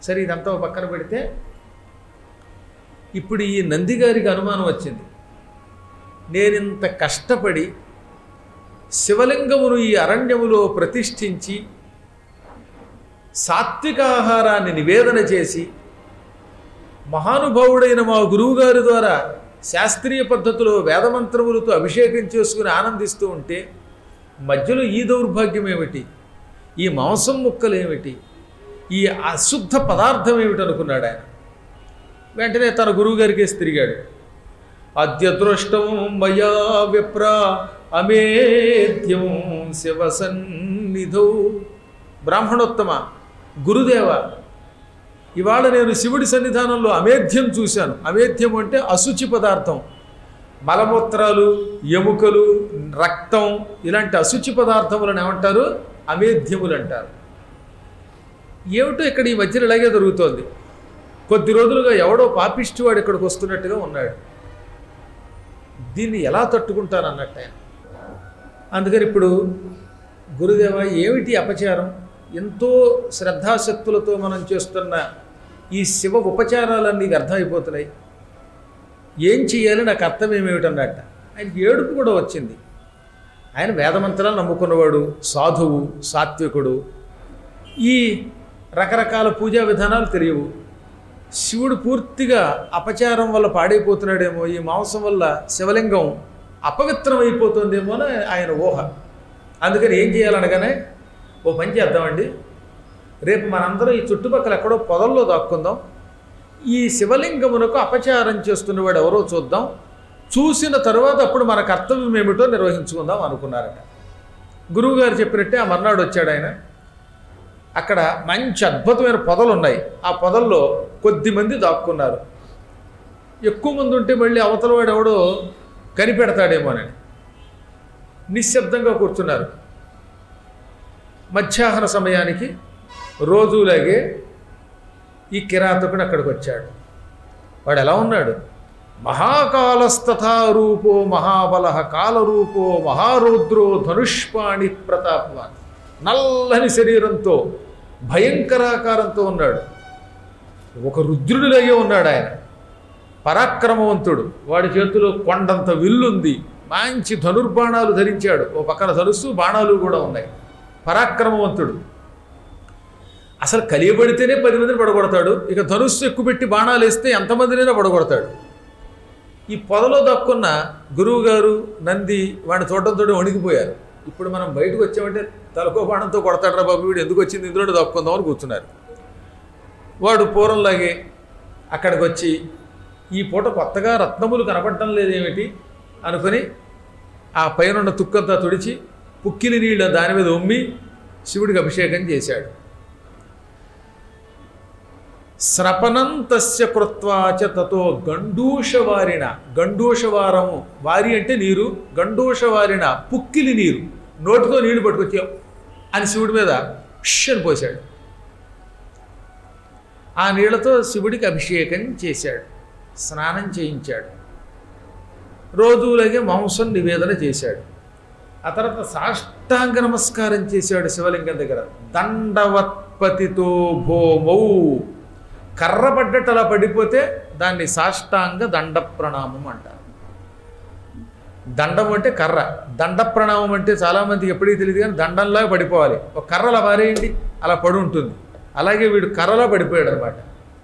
సరే ఇదంతా ఒక పక్కన పెడితే ఇప్పుడు ఈ నంది గారికి అనుమానం వచ్చింది నేనింత కష్టపడి శివలింగమును ఈ అరణ్యములో ప్రతిష్ఠించి సాత్వికాహారాన్ని నివేదన చేసి మహానుభావుడైన మా గురువుగారి ద్వారా శాస్త్రీయ పద్ధతిలో వేదమంత్రములతో అభిషేకం చేసుకుని ఆనందిస్తూ ఉంటే మధ్యలో ఈ దౌర్భాగ్యం ఏమిటి ఈ మాంసం ముక్కలు ఏమిటి ఈ అశుద్ధ పదార్థం ఏమిటి అనుకున్నాడు ఆయన వెంటనే తన గురువుగారికి తిరిగాడు అద్యదృష్టం మయా విప్ర అమేధ్యం శివసన్నిధౌ బ్రాహ్మణోత్తమ గురుదేవ ఇవాళ నేను శివుడి సన్నిధానంలో అమేధ్యం చూశాను అమేధ్యం అంటే అశుచి పదార్థం మలమూత్రాలు ఎముకలు రక్తం ఇలాంటి అశుచి పదార్థములను ఏమంటారు అమేధ్యములు అంటారు ఏమిటో ఇక్కడ ఈ మధ్యన ఇలాగే జరుగుతోంది కొద్ది రోజులుగా ఎవడో పాపిష్టి వాడు ఇక్కడికి వస్తున్నట్టుగా ఉన్నాడు దీన్ని ఎలా తట్టుకుంటాను అన్నట్టు ఆయన అందుకని ఇప్పుడు గురుదేవ ఏమిటి అపచారం ఎంతో శ్రద్ధాశక్తులతో మనం చేస్తున్న ఈ శివ ఉపచారాలన్నీ వ్యర్థమైపోతున్నాయి ఏం చేయాలి నా కర్తవ్యం ఏమిటన్నట్ట ఆయనకి ఏడుపు కూడా వచ్చింది ఆయన వేదమంత్రాలు నమ్ముకున్నవాడు సాధువు సాత్వికుడు ఈ రకరకాల పూజా విధానాలు తెలియవు శివుడు పూర్తిగా అపచారం వల్ల పాడైపోతున్నాడేమో ఈ మాంసం వల్ల శివలింగం అపవిత్రం అయిపోతుందేమో అని ఆయన ఊహ అందుకని ఏం చేయాలనగానే ఓ పని చేద్దామండి రేపు మనందరం ఈ చుట్టుపక్కల ఎక్కడో పొదల్లో దాక్కుందాం ఈ శివలింగమునకు అపచారం చేస్తున్నవాడు ఎవరో చూద్దాం చూసిన తరువాత అప్పుడు మన కర్తవ్యం ఏమిటో నిర్వహించుకుందాం అనుకున్నారట గురువుగారు చెప్పినట్టే ఆ మర్నాడు వచ్చాడు ఆయన అక్కడ మంచి అద్భుతమైన పొదలు ఉన్నాయి ఆ పొదల్లో కొద్ది మంది దాక్కున్నారు ఎక్కువ మంది ఉంటే మళ్ళీ అవతల వాడు ఎవడో కనిపెడతాడేమోనని నిశ్శబ్దంగా కూర్చున్నారు మధ్యాహ్న సమయానికి రోజులాగే ఈ కిరాతకుడు అక్కడికి వచ్చాడు వాడు ఎలా ఉన్నాడు మహాకాలస్తథారూపో మహాబల కాలరూపో మహారౌద్రో ధనుష్పాణి ప్రతాపవాన్ నల్లని శరీరంతో భయంకరాకారంతో ఉన్నాడు ఒక రుద్రుడిలాగే ఉన్నాడు ఆయన పరాక్రమవంతుడు వాడి చేతిలో కొండంత విల్లుంది మంచి ధనుర్బాణాలు ధరించాడు ఓ పక్కన ధనుస్సు బాణాలు కూడా ఉన్నాయి పరాక్రమవంతుడు అసలు కలియబడితేనే పది మందిని పడగొడతాడు ఇక ధనుస్సు ఎక్కువ పెట్టి బాణాలు వేస్తే ఎంతమందినైనా పడగొడతాడు ఈ పొదలో దక్కున్న గురువు గారు నంది వాడిని చూడడంతో వణికిపోయారు ఇప్పుడు మనం బయటకు వచ్చామంటే తలకో బాణంతో కొడతాడరా బాబు వీడు ఎందుకు వచ్చింది ఇందులో దక్కుందాం అని కూర్చున్నారు వాడు పూర్వంలాగే అక్కడికి వచ్చి ఈ పూట కొత్తగా రత్నములు కనపడటం లేదేమిటి అనుకొని ఆ పైన తుక్కంతా తుడిచి పుక్కిలి నీళ్ళ దాని మీద ఉమ్మి శివుడికి అభిషేకం చేశాడు స్రపనంతస్య కృత్వాచ తతో గండూషవారిన గండూషవారము వారి అంటే నీరు గండూషవారిన పుక్కిలి నీరు నోటితో నీళ్లు పట్టుకొచ్చావు అని శివుడి మీద ష్ అని పోశాడు ఆ నీళ్లతో శివుడికి అభిషేకం చేశాడు స్నానం చేయించాడు రోజులాగే మాంసం నివేదన చేశాడు ఆ తర్వాత సాష్టాంగ నమస్కారం చేశాడు శివలింగం దగ్గర దండవత్పతితో భోమౌ కర్ర పడ్డట్టు అలా పడిపోతే దాన్ని సాష్టాంగ దండ ప్రణామం అంటారు దండం అంటే కర్ర దండ ప్రణామం అంటే చాలామందికి ఎప్పటికీ తెలియదు కానీ దండంలా పడిపోవాలి ఒక కర్ర అలా పారేయండి అలా పడి ఉంటుంది అలాగే వీడు కర్రలా పడిపోయాడు అనమాట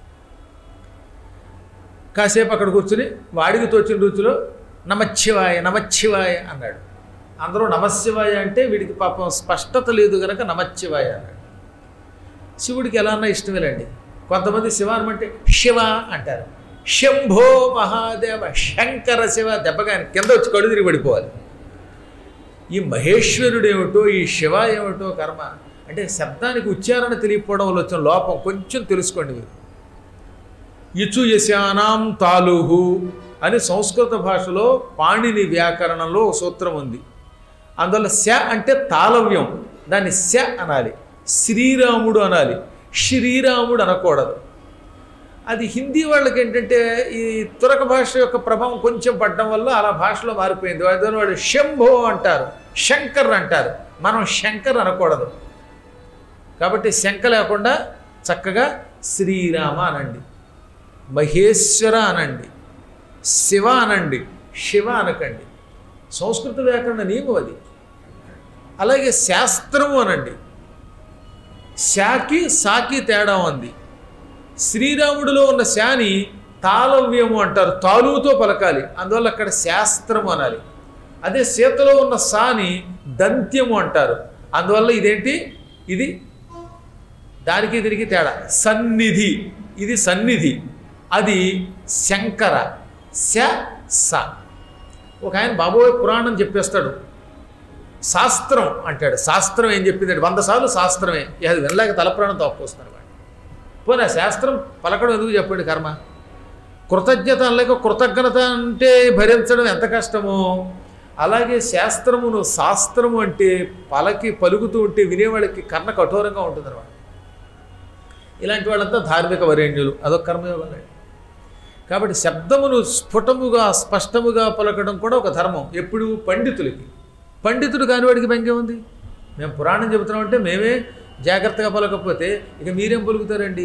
కాసేపు అక్కడ కూర్చుని వాడికి తోచిన రుచిలో నమచ్చివాయ నమచ్చివాయ అన్నాడు అందరూ నమశివాయ అంటే వీడికి పాపం స్పష్టత లేదు కనుక నమచ్చివాయ అన్నాడు శివుడికి ఎలా అన్నా ఇష్టమేలండి కొంతమంది శివానం అంటే శివ అంటారు శంభో మహాదేవ శంకర శివ దెబ్బగాని కింద వచ్చి కడు తిరిగి పడిపోవాలి ఈ మహేశ్వరుడు ఏమిటో ఈ శివ ఏమిటో కర్మ అంటే శబ్దానికి ఉచ్చారణ తెలియకపోవడం వల్ల వచ్చిన లోపం కొంచెం తెలుసుకోండి మీరు ఇచు యశానాం తాలుహు అని సంస్కృత భాషలో పాణిని వ్యాకరణంలో ఒక సూత్రం ఉంది అందువల్ల శ అంటే తాళవ్యం దాన్ని శ అనాలి శ్రీరాముడు అనాలి శ్రీరాముడు అనకూడదు అది హిందీ వాళ్ళకి ఏంటంటే ఈ తురక భాష యొక్క ప్రభావం కొంచెం పడడం వల్ల అలా భాషలో మారిపోయింది వాడి వాడు శంభో అంటారు శంకర్ అంటారు మనం శంకర్ అనకూడదు కాబట్టి శంక లేకుండా చక్కగా శ్రీరామ అనండి మహేశ్వర అనండి శివ అనండి శివ అనకండి సంస్కృత వ్యాకరణ నియమం అది అలాగే శాస్త్రము అనండి శాకి సాకి తేడా ఉంది శ్రీరాముడిలో ఉన్న శాని తాళవ్యము అంటారు తాలుతో పలకాలి అందువల్ల అక్కడ శాస్త్రము అనాలి అదే సీతలో ఉన్న సాని దంత్యము అంటారు అందువల్ల ఇదేంటి ఇది దానికి దీనికి తేడా సన్నిధి ఇది సన్నిధి అది శంకర శ స ఒక ఆయన బాబోయ్ పురాణం చెప్పేస్తాడు శాస్త్రం అంటాడు శాస్త్రం ఏం చెప్పిందంటే వంద సార్లు శాస్త్రమే ఇక అది వినలేక తలపురాణం తప్పుకొస్తాడు వాడు పోనీ ఆ శాస్త్రం పలకడం ఎందుకు చెప్పండి కర్మ కృతజ్ఞత అనలేక కృతజ్ఞత అంటే భరించడం ఎంత కష్టమో అలాగే శాస్త్రమును శాస్త్రము అంటే పలకి పలుకుతూ ఉంటే వినేవాళ్ళకి కర్ణ కఠోరంగా ఉంటుంది అనమాట ఇలాంటి వాళ్ళంతా ధార్మిక వరేణ్యులు అదొక కర్మయోగం అండి కాబట్టి శబ్దమును స్ఫుటముగా స్పష్టముగా పలకడం కూడా ఒక ధర్మం ఎప్పుడు పండితులకి పండితుడు కానివాడికి భంగ్యం ఉంది మేము పురాణం చెబుతున్నామంటే మేమే జాగ్రత్తగా పలకపోతే ఇక మీరేం పలుకుతారండి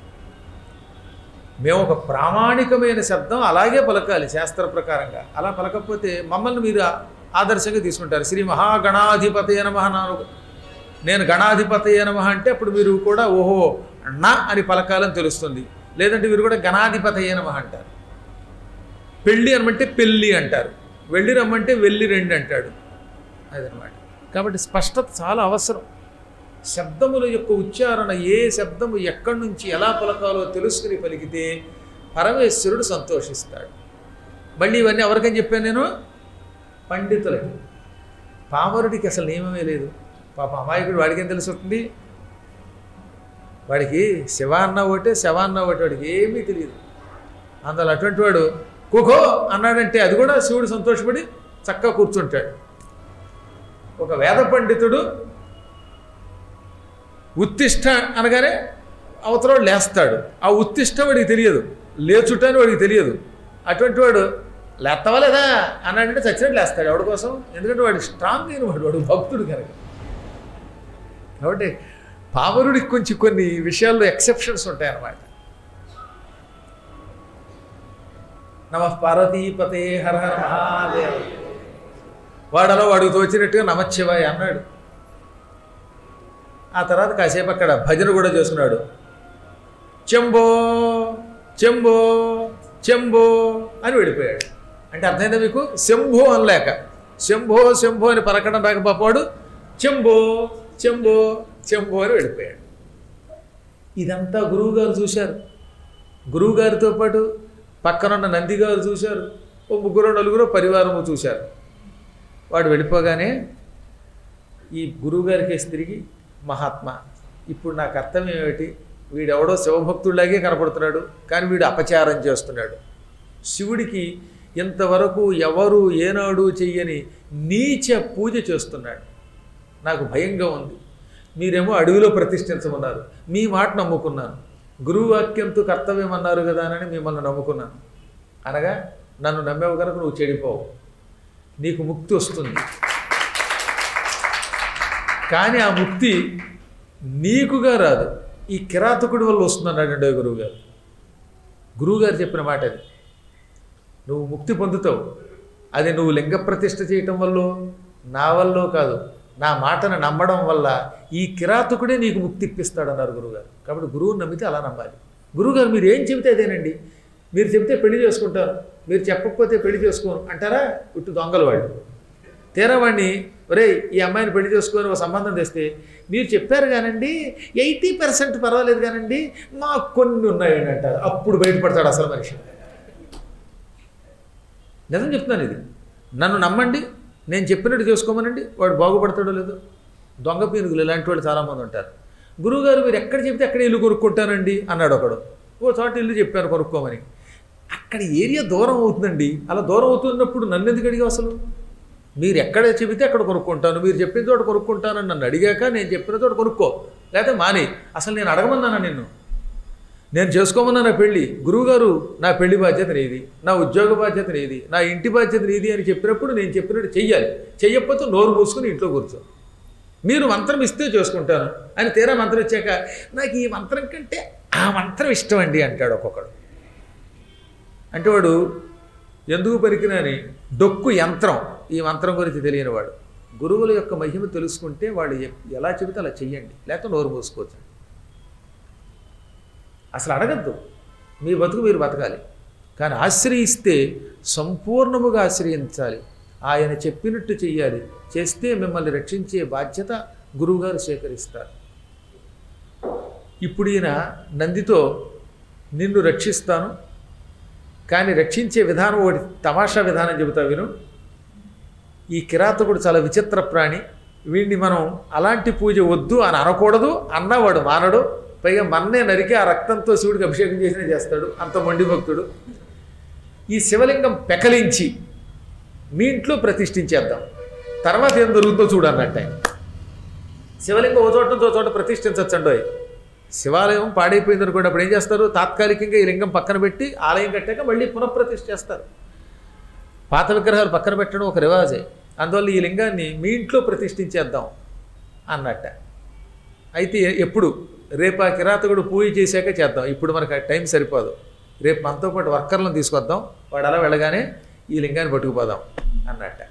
మేము ఒక ప్రామాణికమైన శబ్దం అలాగే పలకాలి శాస్త్ర ప్రకారంగా అలా పలకపోతే మమ్మల్ని మీరు ఆదర్శంగా తీసుకుంటారు శ్రీ మహాగణాధిపతయ నమ అన్నాను నేను గణాధిపతయ నమ అంటే అప్పుడు మీరు కూడా ఓహో ణ అని పలకాలని తెలుస్తుంది లేదంటే మీరు కూడా గణాధిపతయ నమ అంటారు పెళ్ళి అనమంటే పెళ్ళి అంటారు వెళ్ళి రమ్మంటే వెళ్ళి రెండు అంటాడు అదనమాట కాబట్టి స్పష్టత చాలా అవసరం శబ్దముల యొక్క ఉచ్చారణ ఏ శబ్దము ఎక్కడి నుంచి ఎలా పలకాలో తెలుసుకుని పలికితే పరమేశ్వరుడు సంతోషిస్తాడు మళ్ళీ ఇవన్నీ ఎవరికని చెప్పాను నేను పండితులకి పామరుడికి అసలు నియమమే లేదు పాప అమాయకుడు వాడికి ఏం తెలుస్తుంది వాడికి శివ అన్న ఒకటే శవ అన్న ఒకటి వాడికి ఏమీ తెలియదు అందులో అటువంటి వాడు కుఖో అన్నాడంటే అది కూడా శివుడు సంతోషపడి చక్కగా కూర్చుంటాడు ఒక వేద పండితుడు ఉత్తిష్ట అనగానే అవతల లేస్తాడు ఆ ఉత్తిష్ట వాడికి తెలియదు లేచుట అని వాడికి తెలియదు అటువంటి వాడు లేస్తావా లేదా అన్నాడంటే చచ్చినట్టు లేస్తాడు ఎవడి కోసం ఎందుకంటే వాడు స్ట్రాంగ్ అయిన వాడు వాడు భక్తుడు కనుక కాబట్టి పామరుడికి కొంచెం కొన్ని విషయాల్లో ఎక్సెప్షన్స్ ఉంటాయన్నమాట నమ పార్వతీపతే హర హర మహాదేవ వాడలో వాడికి తోచినట్టుగా నమశివాయ అన్నాడు ఆ తర్వాత కాసేపు అక్కడ భజన కూడా చేసుకున్నాడు చెంబో చెంబో చెంబో అని వెళ్ళిపోయాడు అంటే అర్థమైందా మీకు శంభో అనలేక శంభో శంభో అని పలకడం రాకపోవాడు చెంబో చెంబో చెంబో అని వెళ్ళిపోయాడు ఇదంతా గురువుగారు చూశారు గురువుగారితో పాటు పక్కనున్న నందిగారు చూశారు ఓ ముగ్గురు నలుగురు పరివారము చూశారు వాడు వెళ్ళిపోగానే ఈ గురువుగారి కేసు తిరిగి మహాత్మా ఇప్పుడు నా కర్తవ్యం ఏమిటి వీడెవడో శివభక్తుడిలాగే కనపడుతున్నాడు కానీ వీడు అపచారం చేస్తున్నాడు శివుడికి ఇంతవరకు ఎవరు ఏనాడు చెయ్యని నీచ పూజ చేస్తున్నాడు నాకు భయంగా ఉంది మీరేమో అడవిలో ప్రతిష్ఠించమన్నారు మీ మాట నమ్ముకున్నాను గురువు వాక్యంతో కర్తవ్యం అన్నారు కదా అని మిమ్మల్ని నమ్ముకున్నాను అనగా నన్ను నమ్మేవు కనుక నువ్వు చెడిపోవు నీకు ముక్తి వస్తుంది కానీ ఆ ముక్తి నీకుగా రాదు ఈ కిరాతకుడి వల్ల వస్తుందన్నాడు గురువుగారు గురువుగారు చెప్పిన మాట అది నువ్వు ముక్తి పొందుతావు అది నువ్వు లింగ ప్రతిష్ఠ చేయటం వల్ల నా వల్ల కాదు నా మాటను నమ్మడం వల్ల ఈ కిరాతకుడే నీకు ముక్తి ఇప్పిస్తాడు అన్నారు గురువుగారు కాబట్టి గురువుని నమ్మితే అలా నమ్మాలి గురువుగారు మీరు ఏం చెబితే అదేనండి మీరు చెబితే పెళ్లి చేసుకుంటారు మీరు చెప్పకపోతే పెళ్లి చేసుకోను అంటారా ఇటు దొంగలు వాళ్ళు తీరా వాడిని ఒరే ఈ అమ్మాయిని పెళ్లి చేసుకొని ఒక సంబంధం తెస్తే మీరు చెప్పారు కానండి ఎయిటీ పర్సెంట్ పర్వాలేదు కానండి మాకు కొన్ని ఉన్నాయని అంటారు అప్పుడు బయటపడతాడు అసలు మనిషి నిజం చెప్తున్నాను ఇది నన్ను నమ్మండి నేను చెప్పినట్టు చేసుకోమనండి వాడు బాగుపడతాడో లేదో దొంగ పీనుగులు ఇలాంటి వాళ్ళు చాలామంది ఉంటారు గురువుగారు మీరు ఎక్కడ చెప్తే అక్కడ ఇల్లు కొనుక్కుంటానండి అన్నాడు ఒకడు ఓ చోట ఇల్లు చెప్పాను కొనుక్కోమని అక్కడ ఏరియా దూరం అవుతుందండి అలా దూరం అవుతున్నప్పుడు నన్ను ఎందుకు అడిగావు అసలు మీరు ఎక్కడ చెబితే అక్కడ కొనుక్కుంటాను మీరు చెప్పిన చోట కొనుక్కుంటానని నన్ను అడిగాక నేను చెప్పిన చోట కొనుక్కో లేకపోతే మాని అసలు నేను అడగమన్నానా నిన్ను నేను చేసుకోమన్నా నా పెళ్ళి గురువుగారు నా పెళ్లి బాధ్యత నీది నా ఉద్యోగ బాధ్యత నీది నా ఇంటి బాధ్యత నీది అని చెప్పినప్పుడు నేను చెప్పినట్టు చెయ్యాలి చెయ్యకపోతే నోరు మూసుకుని ఇంట్లో కూర్చో మీరు మంత్రం ఇస్తే చేసుకుంటాను అని తీరా మంత్రం ఇచ్చాక నాకు ఈ మంత్రం కంటే ఆ మంత్రం ఇష్టం అండి అంటాడు ఒక్కొక్కడు అంటే వాడు ఎందుకు పలికినని డొక్కు యంత్రం ఈ మంత్రం గురించి తెలియని వాడు గురువుల యొక్క మహిమ తెలుసుకుంటే వాడు ఎ- ఎలా చెబితే అలా చెయ్యండి లేకపోతే నోరు మూసుకోవచ్చు అసలు అడగద్దు మీ బతుకు మీరు బతకాలి కానీ ఆశ్రయిస్తే సంపూర్ణముగా ఆశ్రయించాలి ఆయన చెప్పినట్టు చెయ్యాలి చేస్తే మిమ్మల్ని రక్షించే బాధ్యత గురువుగారు స్వీకరిస్తారు ఇప్పుడు ఈయన నందితో నిన్ను రక్షిస్తాను కానీ రక్షించే విధానం ఒకటి తమాషా విధానం చెబుతా విను ఈ కిరాతకుడు చాలా విచిత్ర ప్రాణి వీడిని మనం అలాంటి పూజ వద్దు అని అనకూడదు అన్నవాడు మానడు పైగా మన్నే నరికి ఆ రక్తంతో శివుడికి అభిషేకం చేసినా చేస్తాడు అంత మొండి భక్తుడు ఈ శివలింగం పెకలించి మీ ఇంట్లో ప్రతిష్ఠించేద్దాం తర్వాత ఏం జరుగుతుందో చూడన్నట్టు ఆయన శివలింగం ఓ చోట నుంచి ఓ చోట ప్రతిష్ఠించచ్చండోయ్ శివాలయం పాడైపోయింది అనుకోండి అప్పుడు ఏం చేస్తారు తాత్కాలికంగా ఈ లింగం పక్కన పెట్టి ఆలయం కట్టాక మళ్ళీ పునఃప్రతిష్ఠ చేస్తారు పాత విగ్రహాలు పక్కన పెట్టడం ఒక రివాజే అందువల్ల ఈ లింగాన్ని మీ ఇంట్లో ప్రతిష్ఠించేద్దాం అన్నట్ట అయితే ఎప్పుడు రేపు ఆ కిరాతకుడు పూజ చేశాక చేద్దాం ఇప్పుడు మనకు ఆ టైం సరిపోదు రేపు మనతో పాటు వర్కర్లను తీసుకొద్దాం వాడు అలా వెళ్ళగానే ఈ లింగాన్ని పట్టుకుపోదాం అన్నట్ట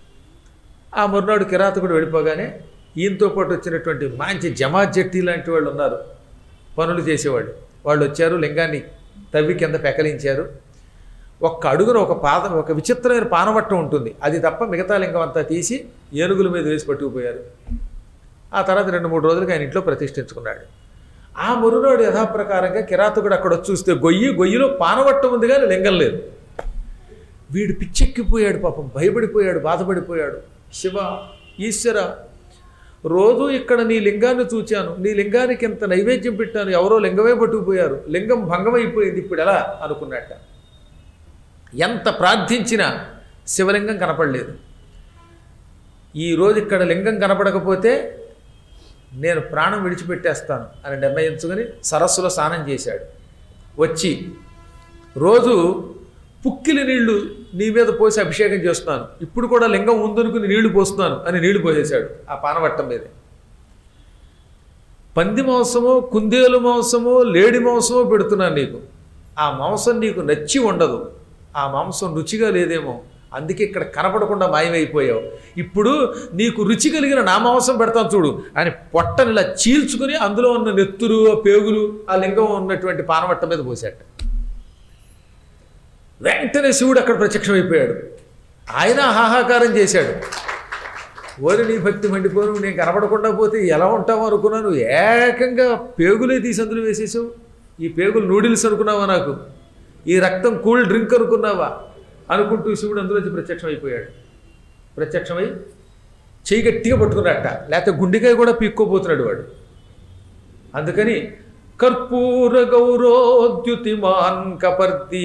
ఆ మరునాడు కిరాతకుడు వెళ్ళిపోగానే ఈయనతో పాటు వచ్చినటువంటి మంచి జమాత్ జట్టి లాంటి వాళ్ళు ఉన్నారు పనులు చేసేవాళ్ళు వాళ్ళు వచ్చారు లింగాన్ని తవ్వి కింద పెకలించారు ఒక్క అడుగున ఒక పాదం ఒక విచిత్రమైన పానవట్టం ఉంటుంది అది తప్ప మిగతా లింగం అంతా తీసి ఏనుగుల మీద వేసి పట్టుకుపోయారు ఆ తర్వాత రెండు మూడు రోజులకి ఆయన ఇంట్లో ప్రతిష్ఠించుకున్నాడు ఆ మరునాడు యథాప్రకారంగా కిరాతకుడు అక్కడ వచ్చి చూస్తే గొయ్యి గొయ్యిలో పానవట్టం ఉంది కానీ లింగం లేదు వీడు పిచ్చెక్కిపోయాడు పాపం భయపడిపోయాడు బాధపడిపోయాడు శివ ఈశ్వర రోజు ఇక్కడ నీ లింగాన్ని చూచాను నీ లింగానికి ఎంత నైవేద్యం పెట్టాను ఎవరో లింగమే పట్టుకుపోయారు లింగం భంగమైపోయింది ఇప్పుడు ఎలా అనుకున్నట్ట ఎంత ప్రార్థించినా శివలింగం కనపడలేదు ఈరోజు ఇక్కడ లింగం కనపడకపోతే నేను ప్రాణం విడిచిపెట్టేస్తాను అని నిర్ణయించుకొని సరస్సులో స్నానం చేశాడు వచ్చి రోజు పుక్కిలి నీళ్లు నీ మీద పోసి అభిషేకం చేస్తున్నాను ఇప్పుడు కూడా లింగం ఉందనుకుని నీళ్లు పోస్తున్నాను అని నీళ్లు పోసేశాడు ఆ పానవట్టం మీదే పంది మాంసమో కుందేలు మాంసమో లేడి మాంసమో పెడుతున్నాను నీకు ఆ మాంసం నీకు నచ్చి ఉండదు ఆ మాంసం రుచిగా లేదేమో అందుకే ఇక్కడ కనపడకుండా మాయమైపోయావు ఇప్పుడు నీకు రుచి కలిగిన నా మాంసం పెడతాను చూడు అని పొట్టని ఇలా చీల్చుకుని అందులో ఉన్న నెత్తురు ఆ పేగులు ఆ లింగం ఉన్నటువంటి పానవట్ట మీద పోసాట వెంటనే శివుడు అక్కడ ప్రత్యక్షమైపోయాడు ఆయన హాహాకారం చేశాడు ఓరి నీ భక్తి మండిపోను నేను కనపడకుండా పోతే ఎలా ఉంటావు అనుకున్నాను ఏకంగా పేగులే తీసి అందులో వేసేసావు ఈ పేగులు నూడిల్స్ అనుకున్నావా నాకు ఈ రక్తం కూల్ డ్రింక్ అనుకున్నావా అనుకుంటూ శివుడు అందులోంచి ప్రత్యక్షం అయిపోయాడు ప్రత్యక్షమై చెయ్యి గట్టిగా పట్టుకున్నట్ట లేకపోతే గుండెకాయ కూడా పీక్కోపోతున్నాడు వాడు అందుకని కర్పూర గౌరోద్యుతిమాన్ కపర్ది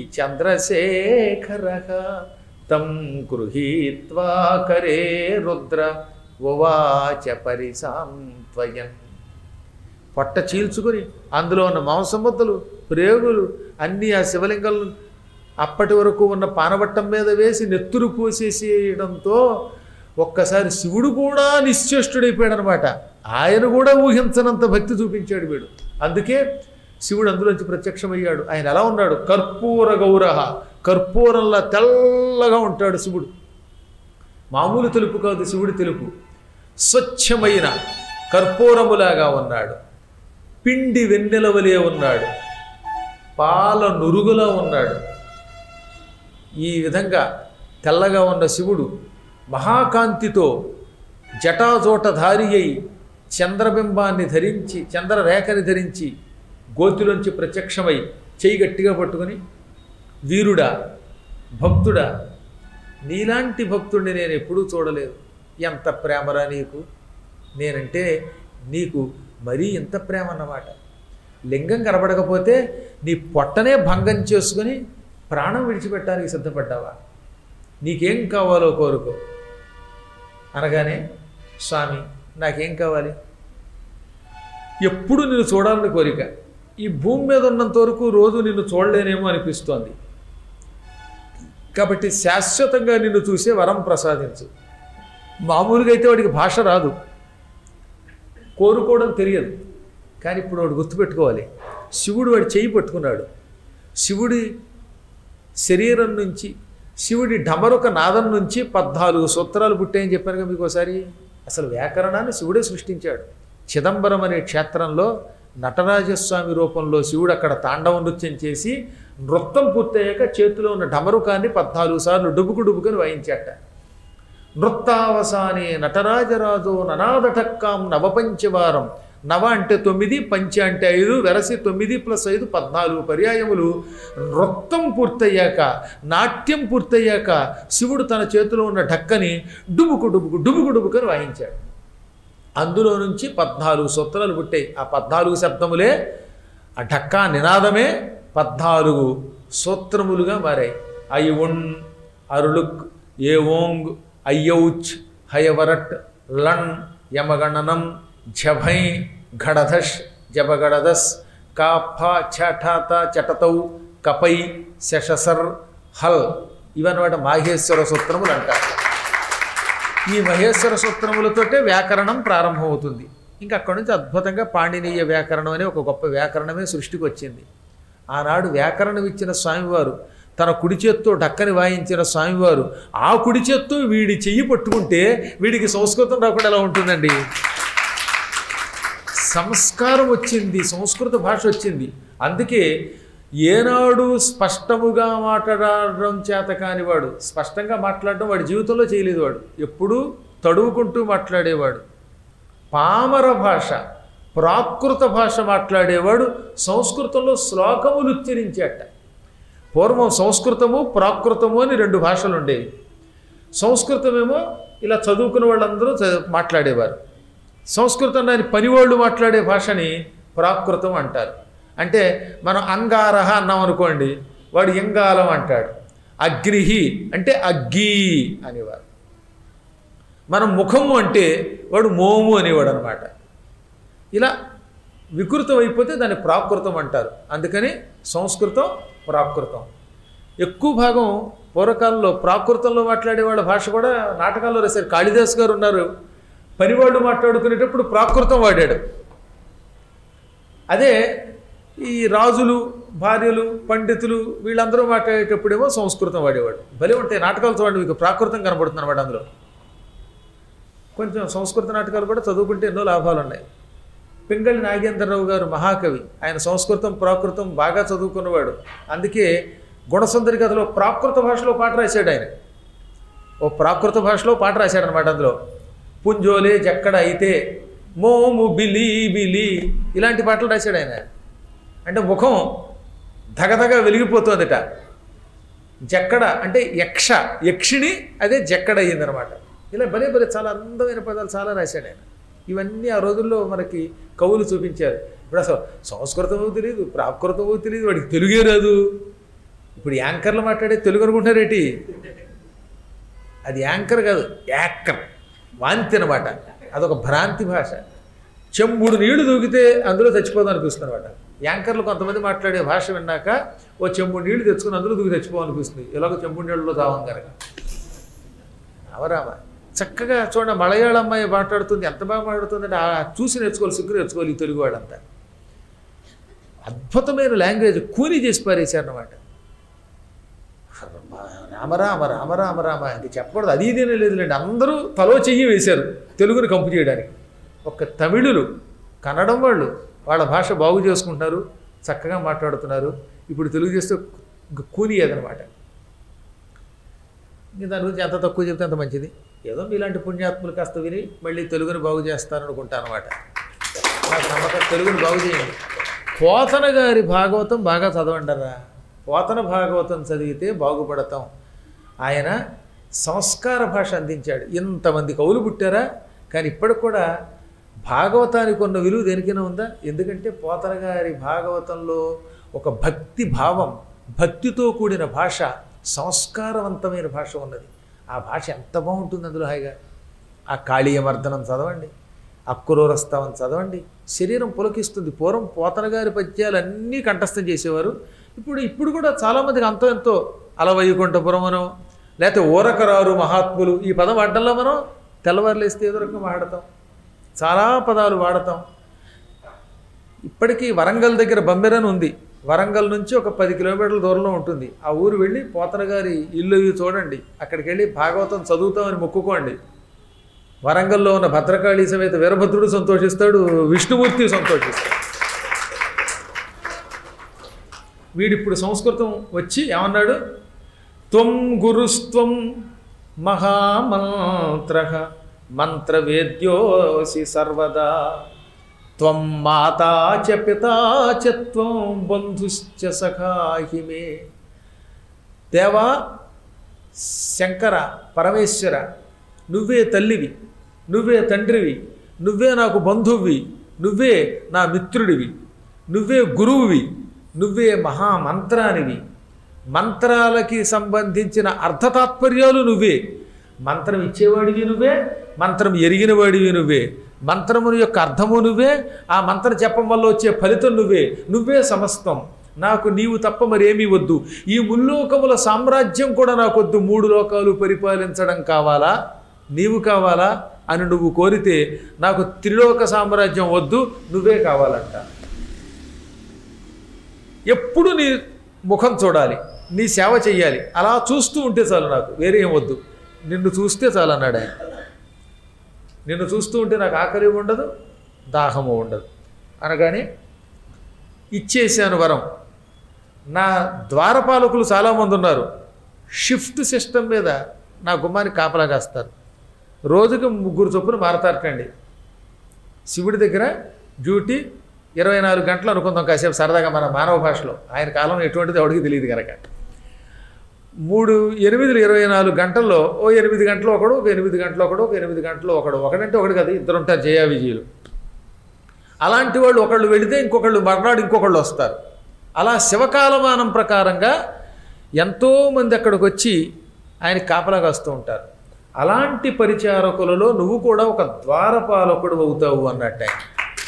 చంద్రశేఖర తం గృహీత్వా కరే రుద్ర ఉవాచ పరిసాంత్వయన్ పొట్ట చీల్చుకొని అందులో ఉన్న మాంసం ముద్దలు ప్రేగులు అన్నీ ఆ శివలింగాలను అప్పటి వరకు ఉన్న పానబట్టం మీద వేసి నెత్తురు పోసేసేయడంతో ఒక్కసారి శివుడు కూడా నిశ్చేష్టుడైపోయాడు అనమాట ఆయన కూడా ఊహించనంత భక్తి చూపించాడు వీడు అందుకే శివుడు అందులోంచి ప్రత్యక్షమయ్యాడు ఆయన ఎలా ఉన్నాడు కర్పూర గౌరహ కర్పూరంలా తెల్లగా ఉంటాడు శివుడు మామూలు తెలుపు కాదు శివుడి తెలుపు స్వచ్ఛమైన కర్పూరములాగా ఉన్నాడు పిండి వెన్నెలవలే ఉన్నాడు పాల నురుగులా ఉన్నాడు ఈ విధంగా తెల్లగా ఉన్న శివుడు మహాకాంతితో జటాజోటధారి అయి చంద్రబింబాన్ని ధరించి చంద్రరేఖని ధరించి గోతిలోంచి ప్రత్యక్షమై చేయి గట్టిగా పట్టుకొని వీరుడా భక్తుడా నీలాంటి భక్తుడిని నేను ఎప్పుడూ చూడలేదు ఎంత ప్రేమరా నీకు నేనంటే నీకు మరీ ఇంత ప్రేమ అన్నమాట లింగం కనబడకపోతే నీ పొట్టనే భంగం చేసుకుని ప్రాణం విడిచిపెట్టడానికి సిద్ధపడ్డావా నీకేం కావాలో కోరుకో అనగానే స్వామి నాకేం కావాలి ఎప్పుడు నిన్ను చూడాలని కోరిక ఈ భూమి మీద ఉన్నంత వరకు రోజు నిన్ను చూడలేనేమో అనిపిస్తోంది కాబట్టి శాశ్వతంగా నిన్ను చూసే వరం ప్రసాదించు మామూలుగా అయితే వాడికి భాష రాదు కోరుకోవడం తెలియదు కానీ ఇప్పుడు వాడు గుర్తుపెట్టుకోవాలి శివుడు వాడి చేయి పట్టుకున్నాడు శివుడి శరీరం నుంచి శివుడి డమరుక నాదం నుంచి పద్నాలుగు సూత్రాలు పుట్టాయని చెప్పాను కదా మీకు ఒకసారి అసలు వ్యాకరణాన్ని శివుడే సృష్టించాడు చిదంబరం అనే క్షేత్రంలో నటరాజస్వామి రూపంలో శివుడు అక్కడ తాండవ నృత్యం చేసి నృత్యం పూర్తయ్యాక చేతిలో ఉన్న డమరుకాన్ని పద్నాలుగు సార్లు డుబుకు డుబుకుని వాయించాట నృత్తావసానే నటరాజరాజు ననాదటక్కాం నవపంచవారం నవ అంటే తొమ్మిది పంచ అంటే ఐదు వెరసి తొమ్మిది ప్లస్ ఐదు పద్నాలుగు పర్యాయములు నృత్యం పూర్తయ్యాక నాట్యం పూర్తయ్యాక శివుడు తన చేతిలో ఉన్న ఢక్కని డుబుకు డుబుకు డుబుకు డుబుకని వాయించాడు అందులో నుంచి పద్నాలుగు సూత్రాలు పుట్టాయి ఆ పద్నాలుగు శబ్దములే ఆ ఢక్కా నినాదమే పద్నాలుగు సూత్రములుగా మారాయి ఐ ఉన్ అరుళుక్ ఏ ఓంగ్ అయ్యౌచ్ హయవరట్ లణ్ యమగణనం ఝభై ఘడధష్ జబగడదస్ కాఫ చఠాత చటతౌ కపై శశసర్ హల్ ఇవన్నమాట మాహేశ్వర సూత్రములు అంటారు ఈ మహేశ్వర సూత్రములతోటే వ్యాకరణం ప్రారంభమవుతుంది ఇంకా అక్కడి నుంచి అద్భుతంగా పాణినీయ వ్యాకరణం అనే ఒక గొప్ప వ్యాకరణమే సృష్టికి వచ్చింది ఆనాడు వ్యాకరణం ఇచ్చిన స్వామివారు తన కుడి చేత్తో డక్కని వాయించిన స్వామివారు ఆ కుడి చేత్తో వీడి చెయ్యి పట్టుకుంటే వీడికి సంస్కృతం రాకుండా ఎలా ఉంటుందండి సంస్కారం వచ్చింది సంస్కృత భాష వచ్చింది అందుకే ఏనాడు స్పష్టముగా మాట్లాడడం చేత కానివాడు స్పష్టంగా మాట్లాడడం వాడి జీవితంలో చేయలేదు వాడు ఎప్పుడూ తడువుకుంటూ మాట్లాడేవాడు పామర భాష ప్రాకృత భాష మాట్లాడేవాడు సంస్కృతంలో శ్లోకములు ఉచ్చరించేట పూర్వం సంస్కృతము ప్రాకృతము అని రెండు భాషలు ఉండేవి సంస్కృతమేమో ఇలా చదువుకున్న వాళ్ళందరూ చ- మాట్లాడేవారు సంస్కృతం దాని పనివాళ్ళు మాట్లాడే భాషని ప్రాకృతం అంటారు అంటే మనం అంగారహ అన్నాం అనుకోండి వాడు ఇంగాలం అంటాడు అగ్నిహి అంటే అగ్గి అనేవారు మనం ముఖము అంటే వాడు మోము అనేవాడు అనమాట ఇలా వికృతం అయిపోతే దాన్ని ప్రాకృతం అంటారు అందుకని సంస్కృతం ప్రాకృతం ఎక్కువ భాగం పూర్వకాలంలో ప్రాకృతంలో మాట్లాడే వాళ్ళ భాష కూడా నాటకాల్లో రాశారు కాళిదాస్ గారు ఉన్నారు పనివాళ్ళు మాట్లాడుకునేటప్పుడు ప్రాకృతం వాడాడు అదే ఈ రాజులు భార్యలు పండితులు వీళ్ళందరూ మాట్లాడేటప్పుడేమో సంస్కృతం వాడేవాడు భలే ఉంటాయి నాటకాలు చూడండి మీకు ప్రాకృతం కనబడుతుంది అనమాట అందులో కొంచెం సంస్కృత నాటకాలు కూడా చదువుకుంటే ఎన్నో లాభాలు ఉన్నాయి పింగళి నాగేంద్రరావు గారు మహాకవి ఆయన సంస్కృతం ప్రాకృతం బాగా చదువుకున్నవాడు అందుకే గుణసుందరి కథలో ప్రాకృత భాషలో పాట రాశాడు ఆయన ఓ ప్రాకృత భాషలో పాట రాశాడు అనమాట అందులో పుంజోలే జక్కడ అయితే మోము బిలి బిలి ఇలాంటి పాటలు రాశాడు ఆయన అంటే ముఖం ధగధగ వెలిగిపోతుందట జక్కడ అంటే యక్ష యక్షిణి అదే జక్కడ అయ్యిందనమాట ఇలా భలే భలే చాలా అందమైన పదాలు చాలా రాశాడు ఆయన ఇవన్నీ ఆ రోజుల్లో మనకి కవులు చూపించారు ఇప్పుడు అసలు సంస్కృతమో తెలియదు ప్రాకృతమో తెలియదు వాడికి తెలుగే రాదు ఇప్పుడు యాంకర్లు మాట్లాడే తెలుగు అనుకుంటారేటి అది యాంకర్ కాదు యాక్కర్ వాంతి అనమాట అదొక భ్రాంతి భాష చెంబుడు నీళ్లు దూకితే అందులో చచ్చిపోదాం అనిపిస్తుంది అనమాట యాంకర్లు కొంతమంది మాట్లాడే భాష విన్నాక ఓ చెంబుడు నీళ్లు తెచ్చుకుని అందులో దూకి చచ్చిపోవాలనిపిస్తుంది ఎలాగో చెంబుడు నీళ్ళలో తావం కనుక అవరామ చక్కగా చూడండి మలయాళ అమ్మాయి మాట్లాడుతుంది ఎంత బాగా మాట్లాడుతుందంటే ఆ చూసి నేర్చుకోవాలి సిగ్గు నేర్చుకోవాలి ఈ తెలుగు వాళ్ళంతా అద్భుతమైన లాంగ్వేజ్ కూని చేసి పారేశారన్నమాట రామ రామ రామ రామ రామ ఇంక చెప్పకూడదు అది ఇదేనే లేదులేండి అందరూ తలో చెయ్యి వేశారు తెలుగుని కంపు చేయడానికి ఒక్క తమిళులు కన్నడం వాళ్ళు వాళ్ళ భాష బాగు చేసుకుంటున్నారు చక్కగా మాట్లాడుతున్నారు ఇప్పుడు తెలుగు చేస్తే కూని అదనమాట ఇంక దాని గురించి ఎంత తక్కువ చెప్తే అంత మంచిది ఏదో మీలాంటి పుణ్యాత్ములు కాస్త విని మళ్ళీ తెలుగుని బాగు చేస్తారనుకుంటాను అనమాట నాకు నమ్మకం తెలుగుని బాగు చేయండి పోతన గారి భాగవతం బాగా చదవండరా పోతన భాగవతం చదివితే బాగుపడతాం ఆయన సంస్కార భాష అందించాడు ఇంతమంది కవులు పుట్టారా కానీ ఇప్పటికి కూడా భాగవతానికి ఉన్న విలువ దేనికైనా ఉందా ఎందుకంటే పోతన గారి భాగవతంలో ఒక భక్తి భావం భక్తితో కూడిన భాష సంస్కారవంతమైన భాష ఉన్నది ఆ భాష ఎంత బాగుంటుంది అందులో హాయిగా ఆ కాళీయమర్దనం చదవండి అక్కురోరస్తావని చదవండి శరీరం పులకిస్తుంది పూర్వం పోతన గారి పద్యాలన్నీ కంఠస్థం చేసేవారు ఇప్పుడు ఇప్పుడు కూడా చాలామందికి అంతో ఎంతో అలవైకుంఠపురమనో లేకపోతే ఊరకరారు మహాత్ములు ఈ పదం వాడడంలో మనం తెల్లవారులేస్తే ఏదో రకంగా వాడతాం చాలా పదాలు వాడతాం ఇప్పటికీ వరంగల్ దగ్గర బంబెరని ఉంది వరంగల్ నుంచి ఒక పది కిలోమీటర్ల దూరంలో ఉంటుంది ఆ ఊరు వెళ్ళి పోతన గారి ఇల్లు ఇవి చూడండి అక్కడికి వెళ్ళి భాగవతం చదువుతామని మొక్కుకోండి వరంగల్లో ఉన్న భద్రకాళి సమేత వీరభద్రుడు సంతోషిస్తాడు విష్ణుమూర్తి సంతోషిస్తాడు వీడిప్పుడు సంస్కృతం వచ్చి ఏమన్నాడు త్వం గురుస్త్వం మహామంత్ర మంత్రవేద్యోసి సర్వదా త్వం మాతా చ పితా చ త్వం బంధుశ్చ సఖాహి మే దేవా శంకర పరమేశ్వర నువ్వే తల్లివి నువ్వే తండ్రివి నువ్వే నాకు బంధువువి నువ్వే నా మిత్రుడివి నువ్వే గురువువి నువ్వే మహామంత్రానివి మంత్రాలకి సంబంధించిన అర్థతాత్పర్యాలు నువ్వే మంత్రం ఇచ్చేవాడివి నువ్వే మంత్రం ఎరిగినవాడివి నువ్వే మంత్రముని యొక్క అర్థము నువ్వే ఆ మంత్ర జపం వల్ల వచ్చే ఫలితం నువ్వే నువ్వే సమస్తం నాకు నీవు తప్ప మరేమీ వద్దు ఈ ముల్లోకముల సామ్రాజ్యం కూడా నాకొద్దు మూడు లోకాలు పరిపాలించడం కావాలా నీవు కావాలా అని నువ్వు కోరితే నాకు త్రిలోక సామ్రాజ్యం వద్దు నువ్వే కావాలంట ఎప్పుడు నీ ముఖం చూడాలి నీ సేవ చెయ్యాలి అలా చూస్తూ ఉంటే చాలు నాకు వేరే ఏం వద్దు నిన్ను చూస్తే చాలు అన్నాడు ఆయన నిన్ను చూస్తూ ఉంటే నాకు ఆకలి ఉండదు దాహము ఉండదు అనగానే ఇచ్చేసాను వరం నా ద్వారపాలకులు చాలామంది ఉన్నారు షిఫ్ట్ సిస్టమ్ మీద నా గుమ్మానికి కాపలా కాస్తారు రోజుకి ముగ్గురు చొప్పున మారతారటండి శివుడి దగ్గర డ్యూటీ ఇరవై నాలుగు గంటలు అనుకుందాం కాసేపు సరదాగా మన మానవ భాషలో ఆయన కాలం ఎటువంటిది ఎవడికి తెలియదు కనుక మూడు ఎనిమిదిలు ఇరవై నాలుగు గంటల్లో ఓ ఎనిమిది గంటలు ఒకడు ఒక ఎనిమిది గంటలు ఒకడు ఒక ఎనిమిది గంటలు ఒకడు ఒకడంటే ఒకడు కదా ఇద్దరు ఉంటారు జయా విజయులు అలాంటి వాళ్ళు ఒకళ్ళు వెళితే ఇంకొకళ్ళు మర్నాడు ఇంకొకళ్ళు వస్తారు అలా శివకాలమానం ప్రకారంగా ఎంతోమంది అక్కడికి వచ్చి ఆయన కాపలా కాస్తూ ఉంటారు అలాంటి పరిచారకులలో నువ్వు కూడా ఒక ద్వారపాలకుడు అవుతావు అన్నట్టు ఆయన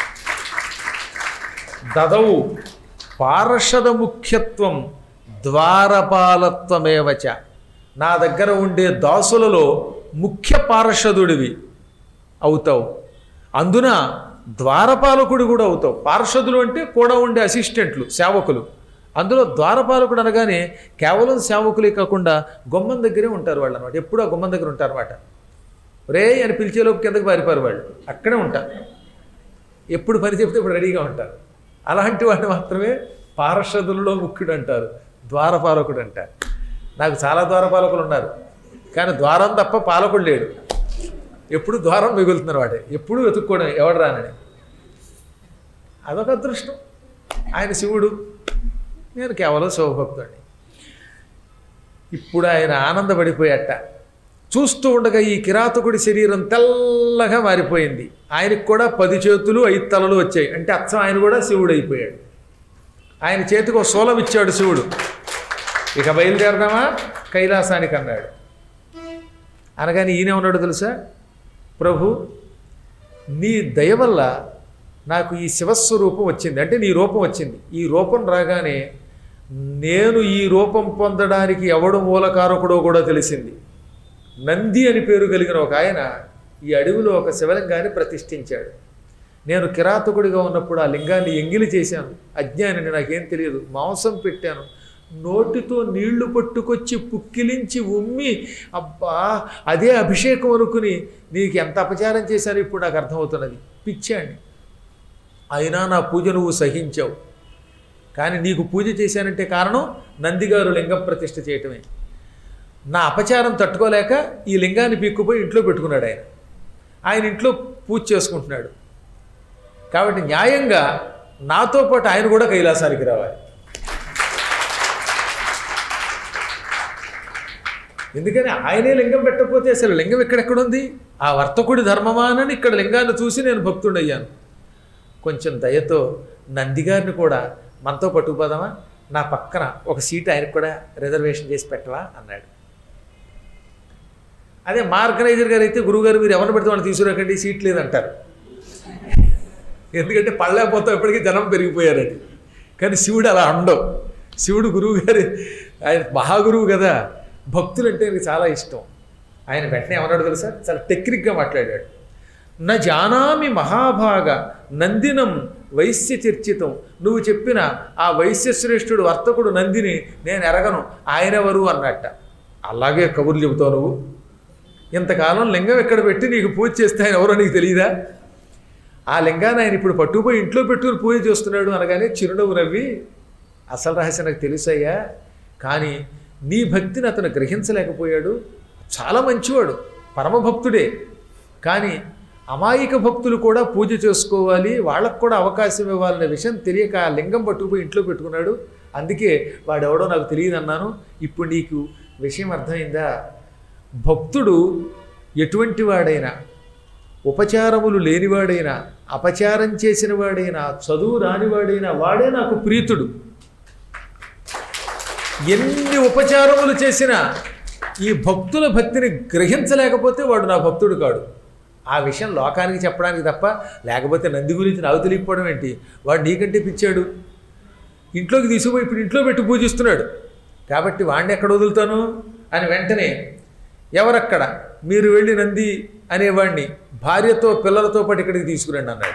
దదవు పార్షద ముఖ్యత్వం ద్వారపాలత్వమేవచ నా దగ్గర ఉండే దాసులలో ముఖ్య పార్షదుడివి అవుతావు అందున ద్వారపాలకుడు కూడా అవుతావు పార్షదులు అంటే కూడా ఉండే అసిస్టెంట్లు సేవకులు అందులో ద్వారపాలకుడు అనగానే కేవలం సేవకులే కాకుండా గుమ్మం దగ్గరే ఉంటారు వాళ్ళు అనమాట ఎప్పుడు ఆ గుమ్మం దగ్గర ఉంటారు అనమాట రే అని పిలిచేలోపు కిందకి పారిపారు వాళ్ళు అక్కడే ఉంటారు ఎప్పుడు పని చెప్తే ఇప్పుడు రెడీగా ఉంటారు అలాంటి వాడిని మాత్రమే పార్షదులలో ముఖ్యుడు అంటారు ద్వారపాలకుడు అంటారు నాకు చాలా ద్వారపాలకులు ఉన్నారు కానీ ద్వారం తప్ప పాలకుడు లేడు ఎప్పుడు ద్వారం మిగులుతున్నారు వాడే ఎప్పుడు వెతుక్కోవడం ఎవడు రానని అదొక అదృష్టం ఆయన శివుడు నేను కేవలం శివభక్తుడిని ఇప్పుడు ఆయన ఆనందపడిపోయాట చూస్తూ ఉండగా ఈ కిరాతకుడి శరీరం తెల్లగా మారిపోయింది ఆయనకు కూడా పది చేతులు ఐదు తలలు వచ్చాయి అంటే అచ్చం ఆయన కూడా శివుడు అయిపోయాడు ఆయన చేతికి ఒక శూలం ఇచ్చాడు శివుడు ఇక బయలుదేరదామా కైలాసానికి అన్నాడు అనగానే ఈయన ఉన్నాడు తెలుసా ప్రభు నీ దయ వల్ల నాకు ఈ శివస్వరూపం వచ్చింది అంటే నీ రూపం వచ్చింది ఈ రూపం రాగానే నేను ఈ రూపం పొందడానికి ఎవడు మూలకారకుడో కూడా తెలిసింది నంది అని పేరు కలిగిన ఒక ఆయన ఈ అడవిలో ఒక శివలింగాన్ని ప్రతిష్ఠించాడు నేను కిరాతకుడిగా ఉన్నప్పుడు ఆ లింగాన్ని ఎంగిలి చేశాను అజ్ఞానిని నాకేం తెలియదు మాంసం పెట్టాను నోటితో నీళ్లు పట్టుకొచ్చి పుక్కిలించి ఉమ్మి అబ్బా అదే అభిషేకం అనుకుని నీకు ఎంత అపచారం చేశానో ఇప్పుడు నాకు అర్థమవుతున్నది పిచ్చాండి అయినా నా పూజ నువ్వు సహించావు కానీ నీకు పూజ చేశానంటే కారణం నందిగారు లింగం ప్రతిష్ఠ చేయటమే నా అపచారం తట్టుకోలేక ఈ లింగాన్ని పీక్కుపోయి ఇంట్లో పెట్టుకున్నాడు ఆయన ఆయన ఇంట్లో పూజ చేసుకుంటున్నాడు కాబట్టి న్యాయంగా నాతో పాటు ఆయన కూడా కైలాసానికి రావాలి ఎందుకని ఆయనే లింగం పెట్టకపోతే అసలు లింగం ఎక్కడెక్కడ ఉంది ఆ వర్తకుడి ధర్మమానని ఇక్కడ లింగాన్ని చూసి నేను భక్తుడయ్యాను కొంచెం దయతో నందిగారిని కూడా మనతో పట్టుకుపోదామా నా పక్కన ఒక సీట్ ఆయనకు కూడా రిజర్వేషన్ చేసి పెట్టవా అన్నాడు అదే మా ఆర్గనైజర్ గారు అయితే గురువుగారు మీరు ఎవరిని పెడితే వాళ్ళు తీసుకురాకండి సీట్ లేదంటారు ఎందుకంటే పడలేకపోతాం ఇప్పటికీ జనం పెరిగిపోయారని కానీ శివుడు అలా ఉండవు శివుడు గురువు గారి ఆయన మహాగురువు కదా భక్తులు అంటే ఆయనకి చాలా ఇష్టం ఆయన వెంటనే ఏమన్నాడు తెలుసా చాలా టెక్నిక్గా మాట్లాడాడు న జానామి మహాభాగ నందినం వైశ్య చర్చితం నువ్వు చెప్పిన ఆ వైశ్యశ్రేష్ఠుడు వర్తకుడు నందిని నేను ఎరగను ఆయనెవరు అన్నట్ట అలాగే కబుర్లు చెబుతావు నువ్వు ఇంతకాలం లింగం ఎక్కడ పెట్టి నీకు పూజ చేస్తే ఆయన ఎవరో నీకు తెలియదా ఆ లింగాన్ని ఆయన ఇప్పుడు పట్టుకుపోయి ఇంట్లో పెట్టుకుని పూజ చేస్తున్నాడు అనగానే చిరునవ్వు నవ్వి అసలు రహస్యం నాకు తెలుసయ్యా కానీ నీ భక్తిని అతను గ్రహించలేకపోయాడు చాలా మంచివాడు పరమభక్తుడే కానీ అమాయక భక్తులు కూడా పూజ చేసుకోవాలి వాళ్ళకు కూడా అవకాశం ఇవ్వాలనే విషయం తెలియక ఆ లింగం పట్టుకుపోయి ఇంట్లో పెట్టుకున్నాడు అందుకే వాడెవడో నాకు తెలియదు అన్నాను ఇప్పుడు నీకు విషయం అర్థమైందా భక్తుడు ఎటువంటి వాడైనా ఉపచారములు లేనివాడైనా అపచారం చేసిన వాడైనా చదువు రానివాడైనా వాడే నాకు ప్రీతుడు ఎన్ని ఉపచారములు చేసినా ఈ భక్తుల భక్తిని గ్రహించలేకపోతే వాడు నా భక్తుడు కాడు ఆ విషయం లోకానికి చెప్పడానికి తప్ప లేకపోతే నంది గురించి నాకు తెలియకపోవడం ఏంటి వాడు నీకంటే పిచ్చాడు ఇంట్లోకి తీసుకుపోయి ఇప్పుడు ఇంట్లో పెట్టి పూజిస్తున్నాడు కాబట్టి వాడిని ఎక్కడ వదులుతాను అని వెంటనే ఎవరక్కడ మీరు వెళ్ళి నంది అనేవాడిని భార్యతో పిల్లలతో పాటు ఇక్కడికి తీసుకురండి అన్నాడు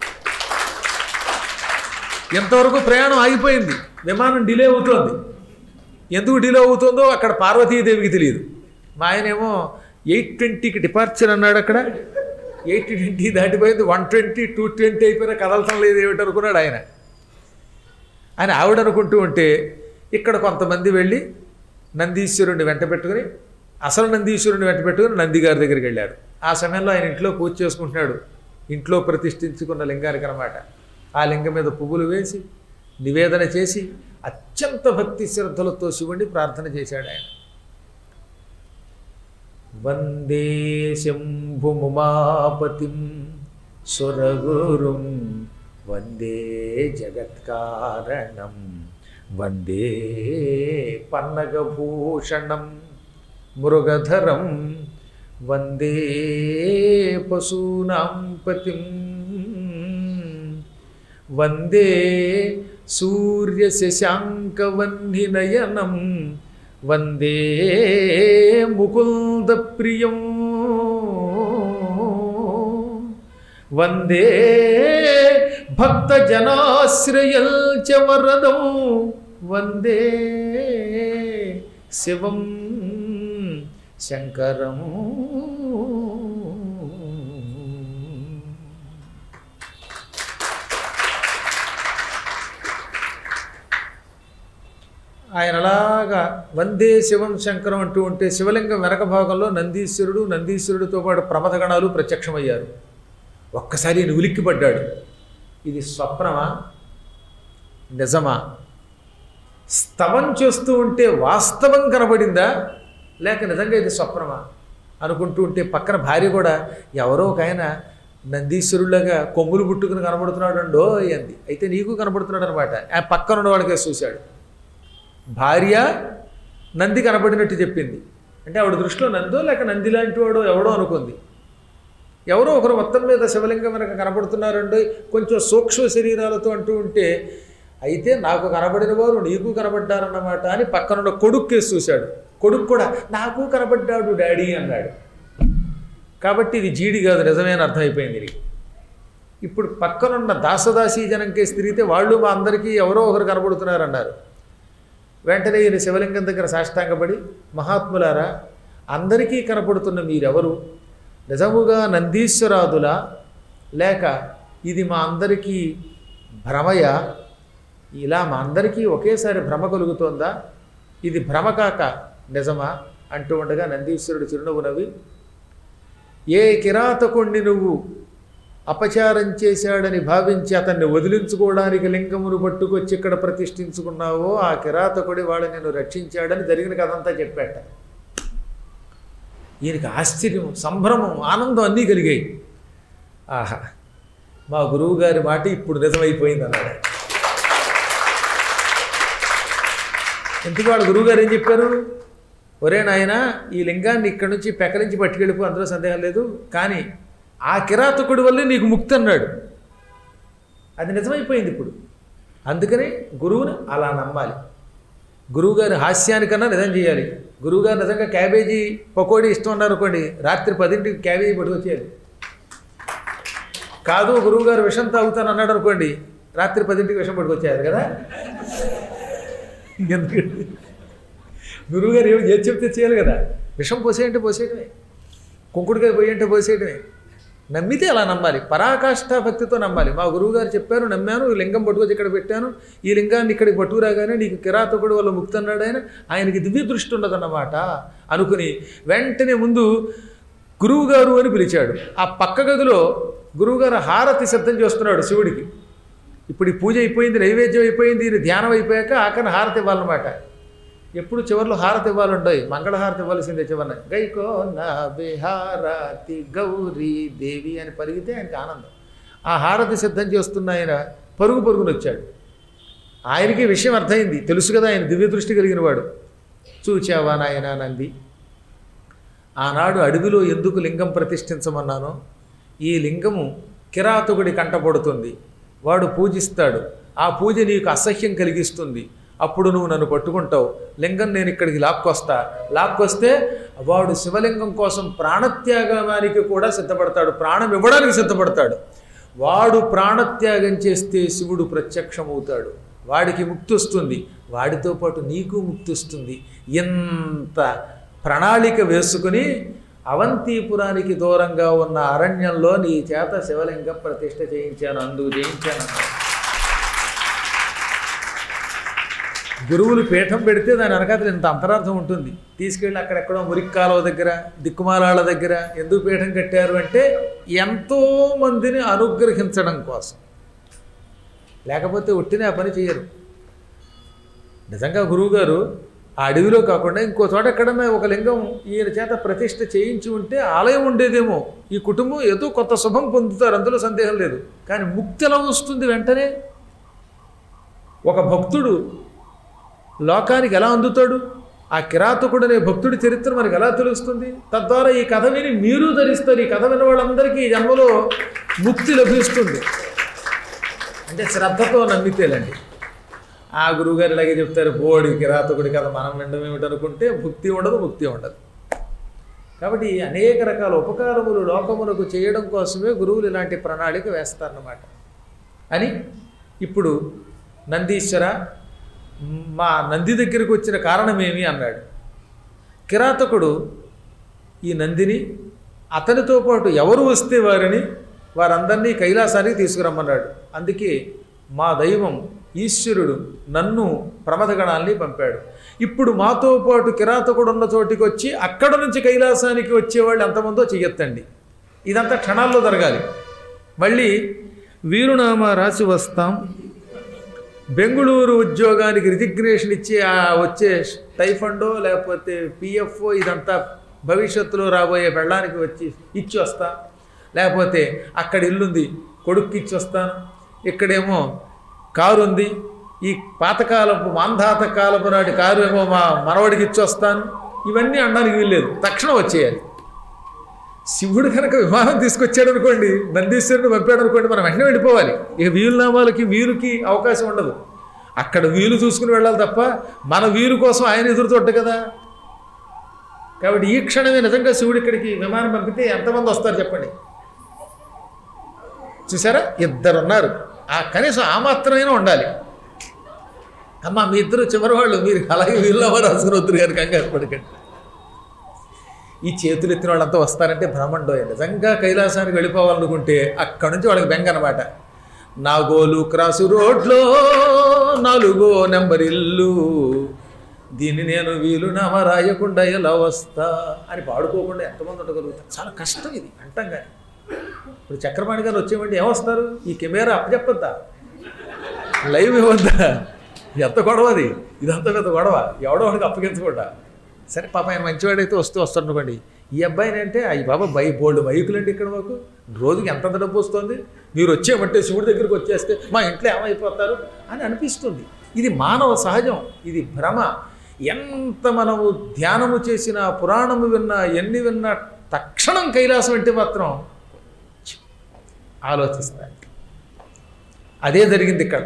ఎంతవరకు ప్రయాణం ఆగిపోయింది విమానం డిలే అవుతోంది ఎందుకు డిలే అవుతుందో అక్కడ పార్వతీదేవికి తెలియదు మా ఆయనేమో ఎయిట్ ట్వంటీకి డిపార్చర్ అన్నాడు అక్కడ ఎయిట్ ట్వంటీ దాటిపోయింది వన్ ట్వంటీ టూ ట్వంటీ అయిపోయినా కదలటం లేదు ఏమిటి అనుకున్నాడు ఆయన అని ఆవిడ అనుకుంటూ ఉంటే ఇక్కడ కొంతమంది వెళ్ళి నందీశ్వరుణ్ణి వెంట పెట్టుకుని అసలు నందీశ్వరుని వెంట పెట్టుకుని నంది గారి దగ్గరికి వెళ్ళారు ఆ సమయంలో ఆయన ఇంట్లో పూజ చేసుకుంటున్నాడు ఇంట్లో ప్రతిష్ఠించుకున్న లింగానికి అనమాట ఆ లింగం మీద పువ్వులు వేసి నివేదన చేసి అత్యంత భక్తి శ్రద్ధలతో శివుణ్ణి ప్రార్థన చేశాడు ఆయన వందే శంభుముమాపతిం సురగురుం వందే జగత్కారణం వందే పన్నగభూషణం మృగధరం వందే పశూనాం పతిం వందే సూర్యశశాంకవన్నినయనం వందే ముకుందప్రియం వందే భక్తజనాశ్రయల్చ వరదం వందే శివం శంకరం ఆయన అలాగా వందే శివం శంకరం అంటూ ఉంటే శివలింగం వెనక భాగంలో నందీశ్వరుడు నందీశ్వరుడితో పాటు ప్రమథగణాలు ప్రత్యక్షమయ్యారు ఒక్కసారి ఈయన ఉలిక్కిపడ్డాడు ఇది స్వప్నమా నిజమా స్తవం చేస్తూ ఉంటే వాస్తవం కనబడిందా లేక నిజంగా ఇది స్వప్నమా అనుకుంటూ ఉంటే పక్కన భార్య కూడా ఎవరో ఒక ఆయన నందీశ్వరులాగా కొమ్ములు పుట్టుకుని కనబడుతున్నాడు అండో అంది అయితే నీకు కనబడుతున్నాడు అనమాట ఆ పక్కన ఉన్న వాళ్ళకే చూశాడు భార్య నంది కనబడినట్టు చెప్పింది అంటే ఆవిడ దృష్టిలో నందో లేక నంది లాంటి వాడో ఎవడో అనుకుంది ఎవరో ఒకరు మొత్తం మీద శివలింగం వెనక కనబడుతున్నారండి కొంచెం సూక్ష్మ శరీరాలతో అంటూ ఉంటే అయితే నాకు కనబడిన వారు నీకు కనబడ్డారన్నమాట అని పక్కనున్న కొడుకు కేసు చూశాడు కొడుకు కూడా నాకు కనబడ్డాడు డాడీ అన్నాడు కాబట్టి ఇది జీడి కాదు నిజమేని అర్థమైపోయింది ఇది ఇప్పుడు పక్కనున్న దాసదాసీ జనం కేసు తిరిగితే వాళ్ళు మా అందరికీ ఎవరో ఒకరు కనబడుతున్నారన్నారు వెంటనే ఈయన శివలింగం దగ్గర సాష్టాంగపడి మహాత్ములారా అందరికీ కనపడుతున్న మీరెవరు నిజముగా నందీశ్వరాదులా లేక ఇది మా అందరికీ భ్రమయ ఇలా మా అందరికీ ఒకేసారి భ్రమ కలుగుతోందా ఇది భ్రమ కాక నిజమా అంటూ ఉండగా నందీశ్వరుడు చిరునవ్వు నవ్వి ఏ కిరాతకుణ్ణి నువ్వు అపచారం చేశాడని భావించి అతన్ని వదిలించుకోవడానికి లింగమును పట్టుకొచ్చి ఇక్కడ ప్రతిష్ఠించుకున్నావో ఆ కిరాతకుడి వాడు నేను రక్షించాడని జరిగిన కథంతా చెప్పాట ఈయనకి ఆశ్చర్యం సంభ్రమం ఆనందం అన్నీ కలిగాయి ఆహా మా గురువు గారి మాట ఇప్పుడు నిజమైపోయింది అన్నాడు ఎందుకు వాళ్ళ గురువుగారు ఏం చెప్పారు ఒరే నాయన ఈ లింగాన్ని ఇక్కడి నుంచి పెకలించి పట్టుకెళ్ళిపో అందులో సందేహం లేదు కానీ ఆ కిరాతకుడి వల్లే నీకు ముక్తి అన్నాడు అది నిజమైపోయింది ఇప్పుడు అందుకని గురువుని అలా నమ్మాలి గురువుగారి హాస్యానికన్నా నిజం చేయాలి గురువుగారు నిజంగా క్యాబేజీ పకోడీ ఇష్టం ఉన్నారు అనుకోండి రాత్రి పదింటికి క్యాబేజీ పట్టుకొచ్చేయాలి కాదు గురువుగారు విషం తాగుతాను అన్నాడు అనుకోండి రాత్రి పదింటికి విషం పట్టుకొచ్చారు కదా ఎందుకంటే గురువుగారు ఏమి ఏది చెప్తే చేయాలి కదా విషం పోసేయంటే పోసేయటమే కుంకుడుకాయ పోయంటే పోసేయటమే నమ్మితే అలా నమ్మాలి పరాకాష్ఠ భక్తితో నమ్మాలి మా గురువుగారు చెప్పారు నమ్మాను ఈ లింగం పట్టుకొచ్చి ఇక్కడ పెట్టాను ఈ లింగాన్ని ఇక్కడికి పట్టుకురాగానే నీకు కిరాతకుడు వల్ల ముక్తి అన్నాడు ఆయన ఆయనకి దివ్య దృష్టి ఉండదన్నమాట అనుకుని వెంటనే ముందు గురువుగారు అని పిలిచాడు ఆ పక్క గదిలో గురువుగారు హారతి సిద్ధం చేస్తున్నాడు శివుడికి ఇప్పుడు ఈ పూజ అయిపోయింది నైవేద్యం అయిపోయింది ఇది ధ్యానం అయిపోయాక ఆఖరి హారతి ఇవ్వాలన్నమాట ఎప్పుడు చివరిలో హారతి ఇవ్వాలుంటాయి మంగళహారతి ఇవ్వాల్సిందే చివరిన గైకో నా బిహారతి గౌరీ దేవి అని పలిగితే ఆయనకి ఆనందం ఆ హారతి సిద్ధం చేస్తున్న ఆయన పరుగు పరుగున వచ్చాడు ఆయనకి విషయం అర్థమైంది తెలుసు కదా ఆయన దివ్య దృష్టి కలిగిన వాడు చూచావా నాయన నంది ఆనాడు అడవిలో ఎందుకు లింగం ప్రతిష్ఠించమన్నానో ఈ లింగము కిరాతకుడి కంటపడుతుంది వాడు పూజిస్తాడు ఆ పూజ నీకు అసహ్యం కలిగిస్తుంది అప్పుడు నువ్వు నన్ను పట్టుకుంటావు లింగం నేను ఇక్కడికి లాక్కొస్తా లాక్కొస్తే వాడు శివలింగం కోసం ప్రాణత్యాగానికి కూడా సిద్ధపడతాడు ప్రాణం ఇవ్వడానికి సిద్ధపడతాడు వాడు ప్రాణత్యాగం చేస్తే శివుడు ప్రత్యక్షమవుతాడు వాడికి ముక్తి వస్తుంది వాడితో పాటు నీకు ముక్తి వస్తుంది ఎంత ప్రణాళిక వేసుకుని అవంతిపురానికి దూరంగా ఉన్న అరణ్యంలో నీ చేత శివలింగ ప్రతిష్ఠ చేయించాను అందుకు చేయించాను అన్నాడు. గురువులు పీఠం పెడితే దాని వెనకాతలు ఇంత అంతరార్థం ఉంటుంది తీసుకెళ్ళి అక్కడెక్కడో మురికి కాలువ దగ్గర దిక్కుమాలాళ్ళ దగ్గర ఎందుకు పీఠం కట్టారు అంటే ఎంతో మందిని అనుగ్రహించడం కోసం లేకపోతే ఉట్టినే ఆ పని చేయరు నిజంగా గురువుగారు ఆ అడవిలో కాకుండా ఇంకో చోట ఎక్కడన్నా ఒక లింగం ఈయన చేత ప్రతిష్ఠ చేయించి ఉంటే ఆలయం ఉండేదేమో ఈ కుటుంబం ఏదో కొత్త శుభం పొందుతారు అందులో సందేహం లేదు కానీ ముక్తి ఎలా వస్తుంది వెంటనే ఒక భక్తుడు లోకానికి ఎలా అందుతాడు ఆ కిరాతకుడు అనే భక్తుడి చరిత్ర మనకు ఎలా తెలుస్తుంది తద్వారా ఈ కథ విని మీరు ధరిస్తారు ఈ కథ విన్న వాళ్ళందరికీ ఈ జన్మలో ముక్తి లభిస్తుంది అంటే శ్రద్ధతో నమ్మితేలండి ఆ గురువుగారు ఇలాగే చెప్తారు బోడి కిరాతకుడి కథ మనం వినడం ఏమిటనుకుంటే భుక్తి ఉండదు ముక్తి ఉండదు కాబట్టి అనేక రకాల ఉపకారములు లోకములకు చేయడం కోసమే గురువులు ఇలాంటి ప్రణాళిక వేస్తారన్నమాట అని ఇప్పుడు నందీశ్వర మా నంది దగ్గరికి వచ్చిన కారణమేమి అన్నాడు కిరాతకుడు ఈ నందిని అతనితో పాటు ఎవరు వస్తే వారిని వారందరినీ కైలాసానికి తీసుకురమ్మన్నాడు అందుకే మా దైవం ఈశ్వరుడు నన్ను ప్రమదగణాల్ని పంపాడు ఇప్పుడు మాతో పాటు కిరాతకుడు ఉన్న చోటికి వచ్చి అక్కడ నుంచి కైలాసానికి వచ్చేవాళ్ళు ఎంతమందో చెయ్యొత్తండి ఇదంతా క్షణాల్లో జరగాలి మళ్ళీ వీరునామా రాసి వస్తాం బెంగుళూరు ఉద్యోగానికి రిజిగ్నేషన్ ఇచ్చి ఆ వచ్చే టైఫండో లేకపోతే పిఎఫ్ఓ ఇదంతా భవిష్యత్తులో రాబోయే పెళ్ళానికి వచ్చి ఇచ్చి వస్తా లేకపోతే అక్కడ ఇల్లుంది కొడుక్కి ఇచ్చి వస్తాను ఇక్కడేమో కారు ఉంది ఈ పాతకాలపు మాంధాత కాలపు నాటి కారు ఏమో మా మనవడికి ఇచ్చి వస్తాను ఇవన్నీ అనడానికి వీల్లేదు తక్షణం వచ్చేయాలి శివుడు కనుక విమానం తీసుకొచ్చాడు అనుకోండి నందీశ్వరుని పంపాడు అనుకోండి మనం వెంటనే వెళ్ళిపోవాలి ఇక వీలునామాలకి వీలుకి అవకాశం ఉండదు అక్కడ వీలు చూసుకుని వెళ్ళాలి తప్ప మన వీలు కోసం ఆయన ఎదురు తొట్టు కదా కాబట్టి ఈ క్షణమే నిజంగా శివుడు ఇక్కడికి విమానం పంపితే ఎంతమంది వస్తారు చెప్పండి చూసారా ఇద్దరు ఉన్నారు ఆ కనీసం ఆ మాత్రమైనా ఉండాలి అమ్మ మీ ఇద్దరు చివరి వాళ్ళు మీరు అలాగే వీళ్ళవ రాసుకుని వద్దురు గారు కంగారు పడకండి ఈ చేతులు ఎత్తిన వాళ్ళంతా వస్తారంటే భ్రమండోయ నిజంగా కైలాసానికి వెళ్ళిపోవాలనుకుంటే అక్కడి నుంచి వాళ్ళకి బెంగ అనమాట నాగోలు క్రాసు రోడ్లో నాలుగో నెంబర్ ఇల్లు దీన్ని నేను వీలు నామ రాయకుండా ఎలా వస్తా అని పాడుకోకుండా ఎంతమంది ఉండగలుగుతారు చాలా కష్టం ఇది అంటాం కానీ ఇప్పుడు చక్రపాణి గారు వచ్చేవండి ఏమొస్తారు ఈ కెమెరా అప్పచెప్పద్దా లైవ్ ఇవ్వద్దా ఎంత గొడవ అది ఇదంతా పెద్ద గొడవ ఎవడో వాడికి అప్పగించకుండా సరే పాప ఆయన మంచివాడైతే వస్తూ వస్తాడు అనుకోండి ఈ అబ్బాయిని అంటే అయ్యి బాబా బై బోల్డ్ మైకులండి ఇక్కడ మాకు రోజుకి ఎంత డబ్బు వస్తుంది మీరు వచ్చేమంటే శివుడి దగ్గరికి వచ్చేస్తే మా ఇంట్లో ఏమైపోతారు అని అనిపిస్తుంది ఇది మానవ సహజం ఇది భ్రమ ఎంత మనము ధ్యానము చేసినా పురాణము విన్నా ఎన్ని విన్నా తక్షణం కైలాసం అంటే మాత్రం ఆలోచిస్తాను అదే జరిగింది ఇక్కడ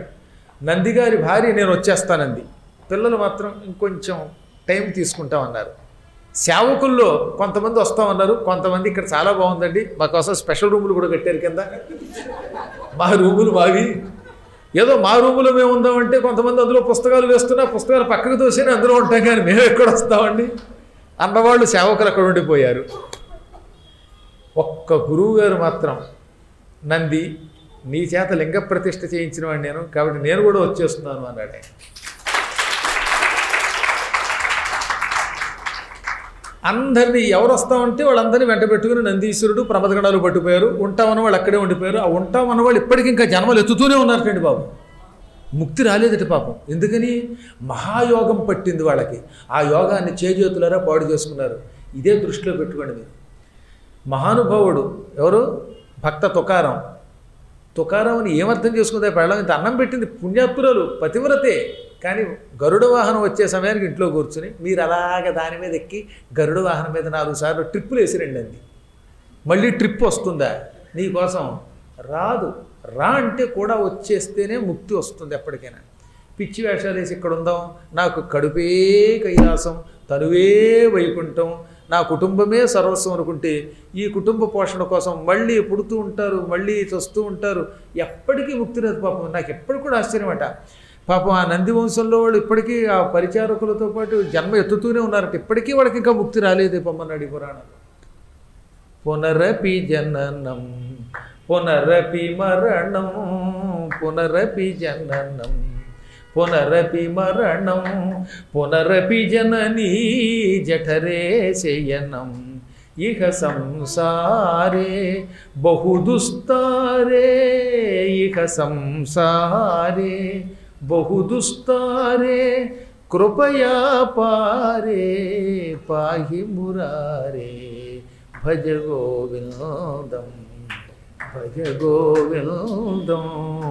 నందిగారి భార్య నేను వచ్చేస్తానంది పిల్లలు మాత్రం ఇంకొంచెం టైం తీసుకుంటామన్నారు సేవకుల్లో కొంతమంది వస్తామన్నారు కొంతమంది ఇక్కడ చాలా బాగుందండి మా కోసం స్పెషల్ రూములు కూడా కట్టారు కింద మా రూములు మావి ఏదో మా రూములో మేము ఉందామంటే కొంతమంది అందులో పుస్తకాలు వేస్తున్నా పుస్తకాలు పక్కకు తోసిన అందులో ఉంటాం కానీ మేము ఎక్కడ వస్తామండి అన్నవాళ్ళు సేవకులు అక్కడ ఉండిపోయారు ఒక్క గురువు గారు మాత్రం నంది నీ చేత లింగ ప్రతిష్ఠ చేయించిన వాడిని నేను కాబట్టి నేను కూడా వచ్చేస్తున్నాను అన్నాడు ఆయన. అందరినీ ఎవరు వస్తామంటే వాళ్ళందరినీ వెంట పెట్టుకుని నందీశ్వరుడు ప్రమదగణాలు పట్టిపోయారు ఉంటామన్న వాళ్ళు అక్కడే ఉండిపోయారు ఆ ఉంటామన్న వాళ్ళు ఇప్పటికీ ఇంకా జన్మలు ఎత్తుతూనే ఉన్నారటండి బాబు ముక్తి రాలేదట పాపం ఎందుకని మహాయోగం పట్టింది వాళ్ళకి ఆ యోగాన్ని చేజేతులారా పాడు చేసుకున్నారు ఇదే దృష్టిలో పెట్టుకోండి మీరు మహానుభావుడు ఎవరు భక్త తుకారం తుకారం అని ఏమర్థం చేసుకుందే పెళ్ళం ఇంత అన్నం పెట్టింది పుణ్యాత్మురాలు పతివ్రతే కానీ గరుడ వాహనం వచ్చే సమయానికి ఇంట్లో కూర్చుని మీరు అలాగ దాని మీద ఎక్కి గరుడ వాహనం మీద నాలుగు సార్లు ట్రిప్పులు వేసిరండి అంది మళ్ళీ ట్రిప్ వస్తుందా నీకోసం రాదు రా అంటే కూడా వచ్చేస్తేనే ముక్తి వస్తుంది ఎప్పటికైనా పిచ్చి వేషాలు వేసి ఇక్కడ ఉందాం నాకు కడుపే కైలాసం తనువే వైకుంఠం నా కుటుంబమే సర్వస్వం అనుకుంటే ఈ కుటుంబ పోషణ కోసం మళ్ళీ పుడుతూ ఉంటారు మళ్ళీ చస్తూ ఉంటారు ఎప్పటికీ ముక్తి రాదు పాపం నాకు ఎప్పటికి కూడా ఆశ్చర్యమట పాపం ఆ నంది వంశంలో వాళ్ళు ఇప్పటికీ ఆ పరిచారకులతో పాటు జన్మ ఎత్తుతూనే ఉన్నారట ఇప్పటికీ వాళ్ళకి ఇంకా ముక్తి రాలేదే పొమ్మన్నాడు ఈ పురాణంలో పునరపి జననం పునరపి మరణం పునరపి జననం పునరపి మరణం పునరపి జననీ జఠరే శయనం ఇహ సంసారే బహుదుస్తారే ఇహ సంసారే బహుదుస్తారే కృపయా పారే పాహి మురారే భజ గోవిందం భజ గోవిందం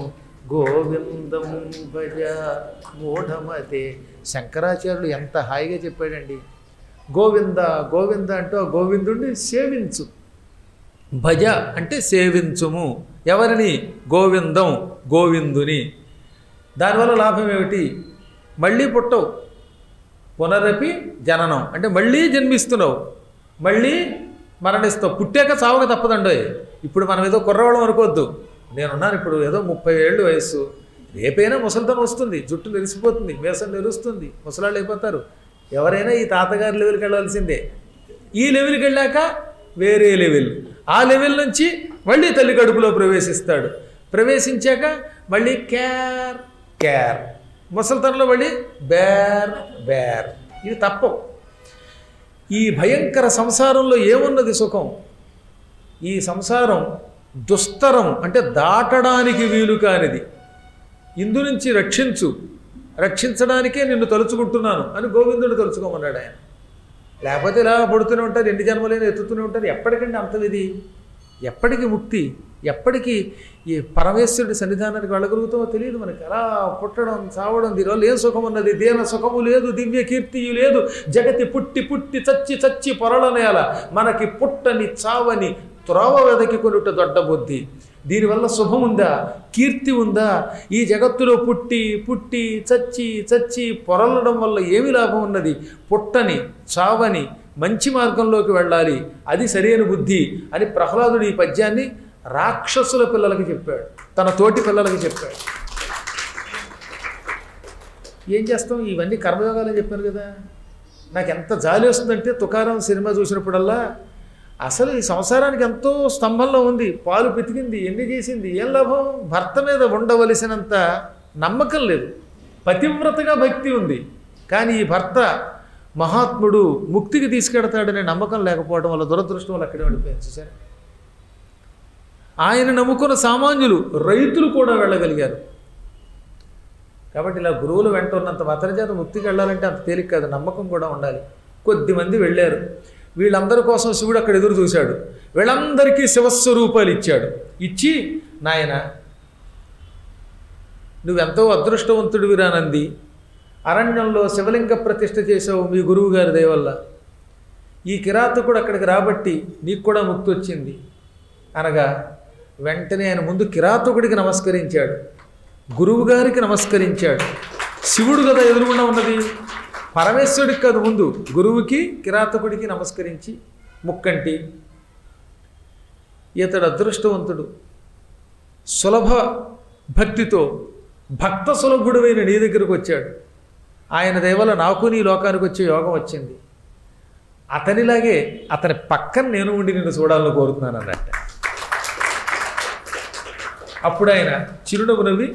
గోవిందం భజ మూఢమతే శంకరాచార్యులు ఎంత హాయిగా చెప్పాడండి గోవింద గోవింద అంటూ ఆ గోవిందుడిని సేవించు భజ అంటే సేవించుము ఎవరిని గోవిందం గోవిందుని దానివల్ల లాభం ఏమిటి మళ్ళీ పుట్టవు పునరపి జననం అంటే మళ్ళీ జన్మిస్తున్నావు మళ్ళీ మరణిస్తావు పుట్టాక చావక తప్పదండోయ్ ఇప్పుడు మనం ఏదో కుర్రవాళ్ళం అనుకోవద్దు నేనున్నాను ఇప్పుడు ఏదో ముప్పై ఏళ్ళు వయస్సు రేపైనా ముసలితనం వస్తుంది జుట్టు నెరిసిపోతుంది మీసం నెరుస్తుంది ముసలాళ్ళు అయిపోతారు ఎవరైనా ఈ తాతగారి లెవెల్కి వెళ్ళాల్సిందే ఈ లెవెల్కి వెళ్ళాక వేరే లెవెల్ ఆ లెవెల్ నుంచి మళ్ళీ తల్లి కడుపులో ప్రవేశిస్తాడు ప్రవేశించాక మళ్ళీ క్యార్ క్యార్ ముసలితనంలో మళ్ళీ బేర్ బేర్ ఇది తప్పవు ఈ భయంకర సంసారంలో ఏమున్నది సుఖం ఈ సంసారం దుస్తరం అంటే దాటడానికి వీలు కానిది ఇందు నుంచి రక్షించు రక్షించడానికే నిన్ను తలుచుకుంటున్నాను అని గోవిందుడు తలుచుకోమన్నాడు ఆయన లేకపోతే ఇలా పడుతూనే ఉంటారు ఎన్ని జన్మలైనా ఎత్తుతూనే ఉంటారు ఎప్పటికండి అంత విధి ఎప్పటికి ముక్తి ఎప్పటికీ ఈ పరమేశ్వరుడి సన్నిధానానికి వెళ్ళగలుగుతామో తెలియదు మనకి అలా పుట్టడం చావడం దీనివల్ల ఏం సుఖం ఉన్నది దేన సుఖము లేదు దివ్య కీర్తియు లేదు జగతి పుట్టి పుట్టి చచ్చి చచ్చి పొరలనేల మనకి పుట్టని చావని త్రోవ వెదకి కొనుట దొడ్డ బుద్ధి దీనివల్ల శుభం ఉందా కీర్తి ఉందా ఈ జగత్తులో పుట్టి పుట్టి చచ్చి చచ్చి పొరలడం వల్ల ఏమి లాభం ఉన్నది పుట్టని చావని మంచి మార్గంలోకి వెళ్ళాలి అది సరైన బుద్ధి అని ప్రహ్లాదుడు ఈ పద్యాన్ని రాక్షసుల పిల్లలకి చెప్పాడు తన తోటి పిల్లలకి చెప్పాడు ఏం చేస్తాం ఇవన్నీ కర్మయోగాలని చెప్పాను కదా నాకు ఎంత జాలి వస్తుందంటే తుకారం సినిమా చూసినప్పుడల్లా అసలు ఈ సంసారానికి ఎంతో స్తంభంలో ఉంది పాలు పితికింది ఎన్ని చేసింది ఏం లాభం భర్త మీద ఉండవలసినంత నమ్మకం లేదు పతివ్రతగా భక్తి ఉంది కానీ ఈ భర్త మహాత్ముడు ముక్తికి తీసుకెడతాడనే నమ్మకం లేకపోవడం వల్ల దురదృష్టం వల్ల అక్కడే ఉండిపోయింది సరే ఆయన నమ్ముకున్న సామాన్యులు రైతులు కూడా వెళ్ళగలిగారు కాబట్టి ఇలా గురువులు వెంట ఉన్నంత మాత్రం చేత ముక్తికి వెళ్ళాలంటే అంత తేలిక కాదు నమ్మకం కూడా ఉండాలి కొద్దిమంది వెళ్ళారు వీళ్ళందరి కోసం శివుడు అక్కడ ఎదురు చూశాడు వీళ్ళందరికీ శివస్వరూపాలు ఇచ్చాడు ఇచ్చి నాయన నువ్వెంతో అదృష్టవంతుడివి రానంది అరణ్యంలో శివలింగ ప్రతిష్ఠ చేసావు మీ గురువు గారి దయవల్ల ఈ కిరాతకుడు అక్కడికి రాబట్టి నీకు కూడా ముక్తి వచ్చింది అనగా వెంటనే ఆయన ముందు కిరాతకుడికి నమస్కరించాడు గురువు గారికి నమస్కరించాడు శివుడు కదా ఎదురుగుండా ఉన్నది పరమేశ్వరుడికి కాదు ముందు గురువుకి కిరాతకుడికి నమస్కరించి ముక్కంటి ఇతడు అదృష్టవంతుడు సులభ భక్తితో భక్త సులభుడువైన నీ దగ్గరకు వచ్చాడు ఆయన దయవల్ల నాకు నీ లోకానికి వచ్చే యోగం వచ్చింది అతనిలాగే అతని పక్కన నేను ఉండి నిన్ను చూడాలని కోరుతున్నాను అన్నట్ట అప్పుడు ఆయన చిరునవ్వు నవ్వి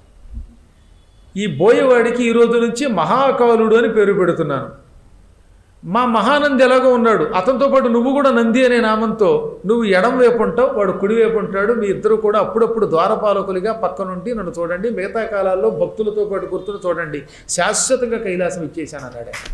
ఈ బోయవాడికి ఈ రోజు నుంచి మహాకాలుడు అని పేరు పెడుతున్నాను మా మహానంది ఎలాగో ఉన్నాడు అతనితో పాటు నువ్వు కూడా నంది అనే నామంతో నువ్వు ఎడం వైపు ఉంటావు వాడు కుడి వైపు ఉంటాడు మీ ఇద్దరు కూడా అప్పుడప్పుడు ద్వారపాలకులుగా పక్కనుండి నన్ను చూడండి మిగతా కాలాల్లో భక్తులతో పాటు గుర్తును చూడండి శాశ్వతంగా కైలాసం ఇచ్చేశాను అన్నాడు ఆయన.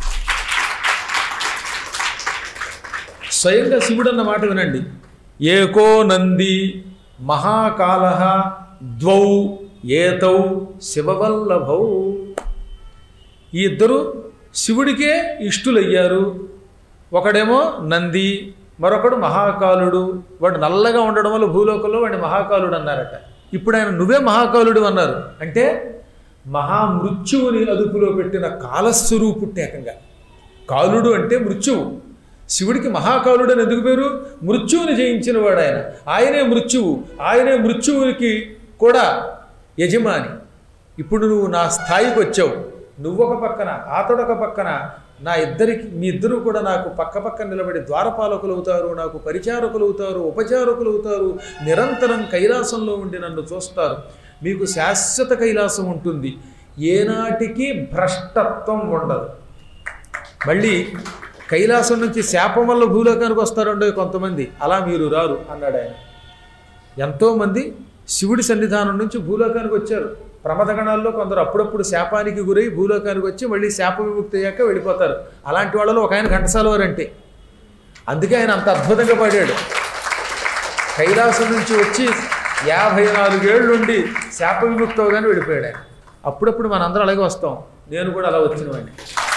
స్వయంగా శివుడు అన్న మాట వినండి ఏకో నంది మహాకాల ద్వౌ ఏతౌ శివవల్లభౌ ఈ ఇద్దరు శివుడికే ఇష్టులయ్యారు ఒకడేమో నంది మరొకడు మహాకాలుడు వాడు నల్లగా ఉండడం వల్ల భూలోకంలో వాడిని మహాకాలుడు అన్నారట ఇప్పుడు ఆయన నువ్వే మహాకాలుడు అన్నారు అంటే మహామృత్యువుని అదుపులో పెట్టిన కాలస్వరూపుట్టే ఏకంగా కాలుడు అంటే మృత్యువు శివుడికి మహాకాలుడు అని ఎందుకు పేరు మృత్యువుని జయించిన వాడు ఆయన ఆయనే మృత్యువు ఆయనే మృత్యువునికి కూడా యజమాని ఇప్పుడు నువ్వు నా స్థాయికి వచ్చావు నువ్వొక పక్కన అతడొక పక్కన నా ఇద్దరికి మీ ఇద్దరు కూడా నాకు పక్క పక్క నిలబడి ద్వారపాలకులు అవుతారు నాకు పరిచారకులు అవుతారు ఉపచారకులు అవుతారు నిరంతరం కైలాసంలో ఉండి నన్ను చూస్తారు మీకు శాశ్వత కైలాసం ఉంటుంది ఏనాటికి భ్రష్టత్వం ఉండదు మళ్ళీ కైలాసం నుంచి శాపం వల్ల భూలోకానికి వస్తారండో కొంతమంది అలా మీరు రారు అన్నాడు ఆయన ఎంతోమంది శివుడి సన్నిధానం నుంచి భూలోకానికి వచ్చారు ప్రమదగణాల్లో కొందరు అప్పుడప్పుడు శాపానికి గురై భూలోకానికి వచ్చి మళ్ళీ శాప విముక్తి అయ్యాక వెళ్ళిపోతారు అలాంటి వాళ్ళలో ఒక ఆయన ఘంటసాల వారు అంటే అందుకే ఆయన అంత అద్భుతంగా పాడాడు కైలాసం నుంచి వచ్చి యాభై నాలుగేళ్ళు ఉండి శాప విముక్తి అవగానే వెళ్ళిపోయాడు ఆయన అప్పుడప్పుడు మనందరం అలాగే వస్తాం నేను కూడా అలా వచ్చిన వాడిని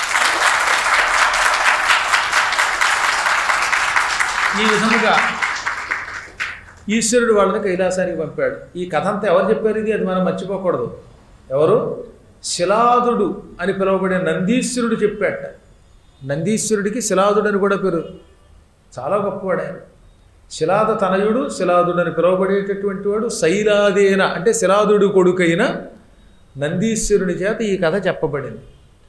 ఈ విధముగా ఈశ్వరుడు వాళ్ళని కైలాసానికి పంపాడు ఈ కథ అంతా ఎవరు చెప్పారు ఇది అది మనం మర్చిపోకూడదు ఎవరు శిలాదుడు అని పిలువబడే నందీశ్వరుడు చెప్పాట నందీశ్వరుడికి శిలాదుడు అని కూడా పేరు చాలా గొప్పవాడు ఆయన శిలాద తనయుడు శిలాదుడు అని పిలువబడేటటువంటి వాడు శైలాదేన అంటే శిలాదుడు కొడుకైన నందీశ్వరుని చేత ఈ కథ చెప్పబడింది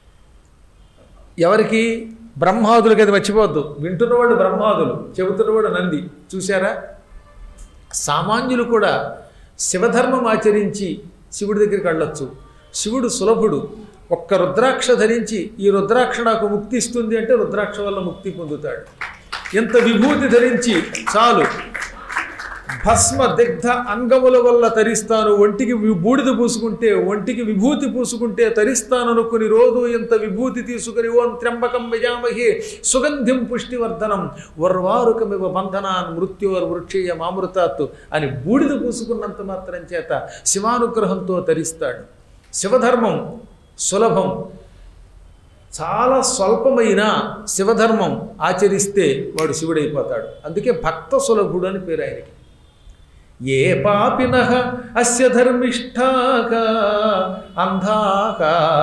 ఎవరికి బ్రహ్మాదులకి అది మర్చిపోవద్దు వింటున్నవాడు బ్రహ్మాదులు చెబుతున్నవాడు నంది చూశారా సామాన్యులు కూడా శివధర్మం ఆచరించి శివుడి దగ్గరికి వెళ్ళొచ్చు శివుడు సులభుడు ఒక్క రుద్రాక్ష ధరించి ఈ రుద్రాక్ష నాకు ముక్తి ఇస్తుంది అంటే రుద్రాక్ష వల్ల ముక్తి పొందుతాడు ఇంత విభూతి ధరించి చాలు భస్మ దిగ్ధ అంగముల వల్ల తరిస్తాను ఒంటికి వి- బూడిద పూసుకుంటే ఒంటికి విభూతి పూసుకుంటే తరిస్తాననుకుని రోజు ఇంత విభూతి తీసుకుని ఓం త్ర్యంబకం యజామహే సుగంధిం పుష్టివర్ధనం వర్వారుకమివ బంధనాన్ మృత్యోర్ వృక్షీయ మామృతాత్తు అని బూడిద పూసుకున్నంత మాత్రం చేత శివానుగ్రహంతో తరిస్తాడు శివధర్మం సులభం చాలా స్వల్పమైన శివధర్మం ఆచరిస్తే వాడు శివుడైపోతాడు అందుకే భక్త సులభుడు అని పేరు ఆయనకి ఏ పాపిన అస్య ధర్మిష్ఠాక అంధాక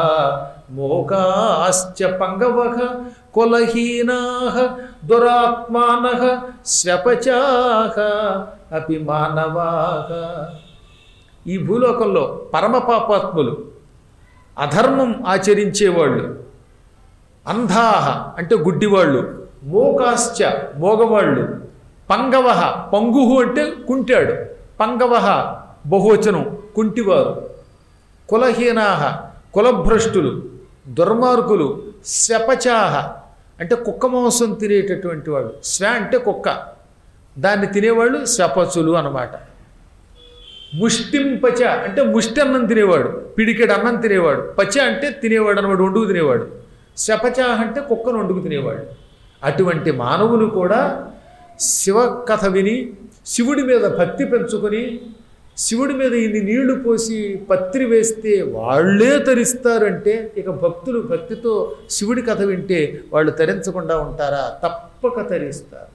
మోకాశ్చ పంగవః కులహీనాః దురాత్మానః స్వపచాః అపి మానవాః ఈ భూలోకంలో పరమ పాపాత్ములు అధర్మం ఆచరించేవాళ్ళు అంధాహ అంటే గుడ్డివాళ్ళు మోకాశ్చ మోగవాళ్ళు పంగవహ పంగుహు అంటే కుంటాడు పంగవహ బహువచనం కుంటివారు కులహీనాహ కులభ్రష్టులు దుర్మార్గులు స్వపచాహ అంటే కుక్క మాంసం తినేటటువంటి వాడు స్వ అంటే కుక్క దాన్ని తినేవాళ్ళు స్వపచులు అన్నమాట ముష్టింపచ అంటే ముష్టి అన్నం తినేవాడు పిడికెడు అన్నం తినేవాడు పచ అంటే తినేవాడు అన్నవాడు వండుకు తినేవాడు శపచ అంటే కుక్కను వండుకు తినేవాడు అటువంటి మానవులు కూడా శివ కథ విని శివుడి మీద భక్తి పెంచుకొని శివుడి మీద ఇన్ని నీళ్లు పోసి పత్రి వేస్తే వాళ్ళే తరిస్తారంటే ఇక భక్తులు భక్తితో శివుడి కథ వింటే వాళ్ళు తరించకుండా ఉంటారా తప్పక తరిస్తారు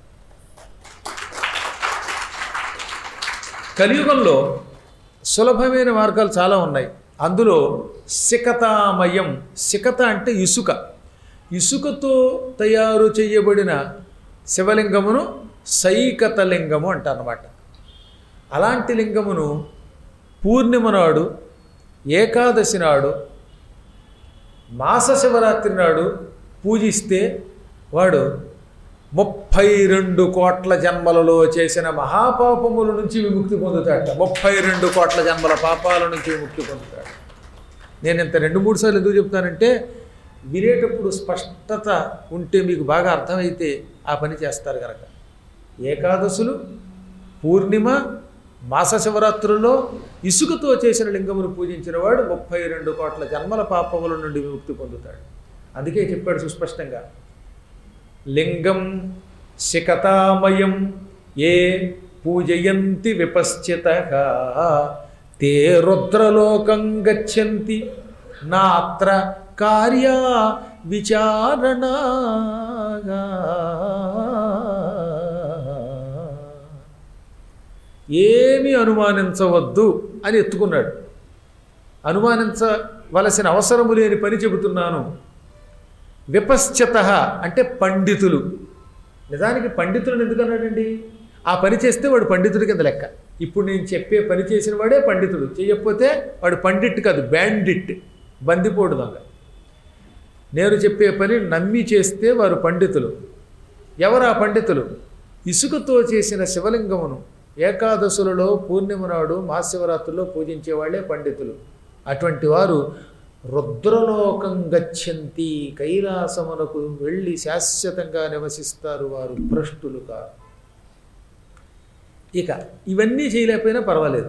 కలియుగంలో సులభమైన మార్గాలు చాలా ఉన్నాయి అందులో సికతామయం సికత అంటే ఇసుక ఇసుకతో తయారు చేయబడిన శివలింగమును సైకత లింగము అంటారన్నమాట అలాంటి లింగమును పూర్ణిమ నాడు ఏకాదశి నాడు మాస శివరాత్రి నాడు పూజిస్తే వాడు ముప్పై రెండు కోట్ల జన్మలలో చేసిన మహాపాపముల నుంచి విముక్తి పొందుతాడట ముప్పై రెండు కోట్ల జన్మల పాపాల నుంచి విముక్తి పొందుతాడు నేను ఇంత రెండు మూడు సార్లు ఎందుకు చెప్తానంటే వినేటప్పుడు స్పష్టత ఉంటే మీకు బాగా అర్థమైతే ఆ పని చేస్తారు కనుక ఏకాదశులు పూర్ణిమ మాస శివరాత్రుల్లో ఇసుకతో చేసిన లింగమును పూజించిన వాడు ముప్పై రెండు కోట్ల జన్మల పాపముల నుండి విముక్తి పొందుతాడు అందుకే చెప్పాడు సుస్పష్టంగా లింగం శిఖతామయం ఏ పూజయంతి విపశ్చిత తే రుద్రలోకం గచ్చంతి నాత్ర కార్యా విచారణ ఏమీ అనుమానించవద్దు అని ఎత్తుకున్నాడు అనుమానించవలసిన అవసరము లేని పని చెబుతున్నాను విపశ్చిత అంటే పండితులు నిజానికి పండితులను ఎందుకన్నాడండి ఆ పని చేస్తే వాడు పండితుడి కింద లెక్క ఇప్పుడు నేను చెప్పే పని చేసిన వాడే పండితుడు చేయకపోతే వాడు పండిట్ కాదు బ్యాండిట్ బందిపోడు దొంగ నేను చెప్పే పని నమ్మి చేస్తే వారు పండితులు ఎవరు ఆ పండితులు ఇసుకతో చేసిన శివలింగమును ఏకాదశులలో పూర్ణిమ నాడు మహాశివరాత్రుల్లో పూజించే వాళ్ళే పండితులు అటువంటి వారు రుద్రలోకం గచ్చంతి కైలాసమునకు వెళ్ళి శాశ్వతంగా నివసిస్తారు వారు భ్రష్టులు కారు ఇక ఇవన్నీ చేయలేకపోయినా పర్వాలేదు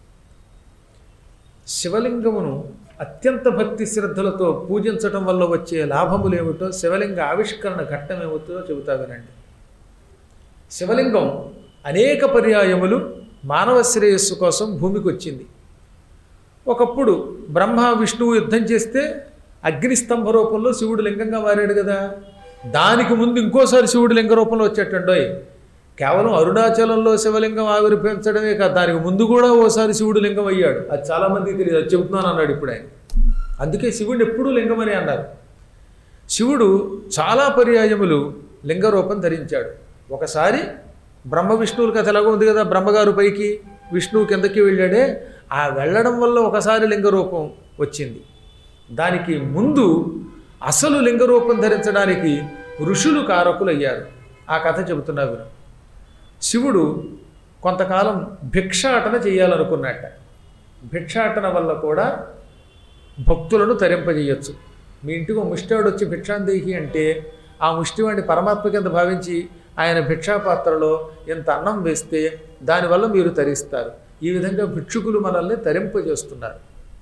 శివలింగమును అత్యంత భక్తి శ్రద్ధలతో పూజించటం వల్ల వచ్చే లాభములేమిటో శివలింగ ఆవిష్కరణ ఘట్టం ఏమిటో చెబుతా వినండి శివలింగం అనేక పర్యాయములు మానవ శ్రేయస్సు కోసం భూమికి వచ్చింది ఒకప్పుడు బ్రహ్మ విష్ణువు యుద్ధం చేస్తే అగ్నిస్తంభ రూపంలో శివుడు లింగంగా మారాడు కదా దానికి ముందు ఇంకోసారి శివుడు లింగ రూపంలో వచ్చేటండోయ్ కేవలం అరుణాచలంలో శివలింగం ఆవిర్భవించడమే కాదు దానికి ముందు కూడా ఓసారి శివుడు లింగం అయ్యాడు అది చాలామందికి తెలియదు అది చెబుతున్నాను అన్నాడు ఇప్పుడు ఆయన అందుకే శివుడిని ఎప్పుడూ లింగమని అన్నారు శివుడు చాలా పర్యాయములు లింగ రూపం ధరించాడు ఒకసారి బ్రహ్మ విష్ణువుల కథ ఎలాగో ఉంది కదా బ్రహ్మగారు పైకి విష్ణువు కిందకి వెళ్ళాడే ఆ వెళ్ళడం వల్ల ఒకసారి లింగ రూపం వచ్చింది దానికి ముందు అసలు లింగ రూపం ధరించడానికి ఋషులు కారకులు అయ్యారు ఆ కథ చెబుతున్నా విను శివుడు కొంతకాలం భిక్షాటన చేయాలనుకున్నట్ట భిక్షాటన వల్ల కూడా భక్తులను తరింపజేయచ్చు మీ ఇంటికి ఒక ముష్టివాడు వచ్చి భిక్షాందేహి అంటే ఆ ముష్టివాడిని పరమాత్మ కింద భావించి ఆయన భిక్షాపాత్రలో ఎంత అన్నం వేస్తే దానివల్ల మీరు తరిస్తారు ఈ విధంగా భిక్షుకులు మనల్ని తరింపజేస్తున్నారు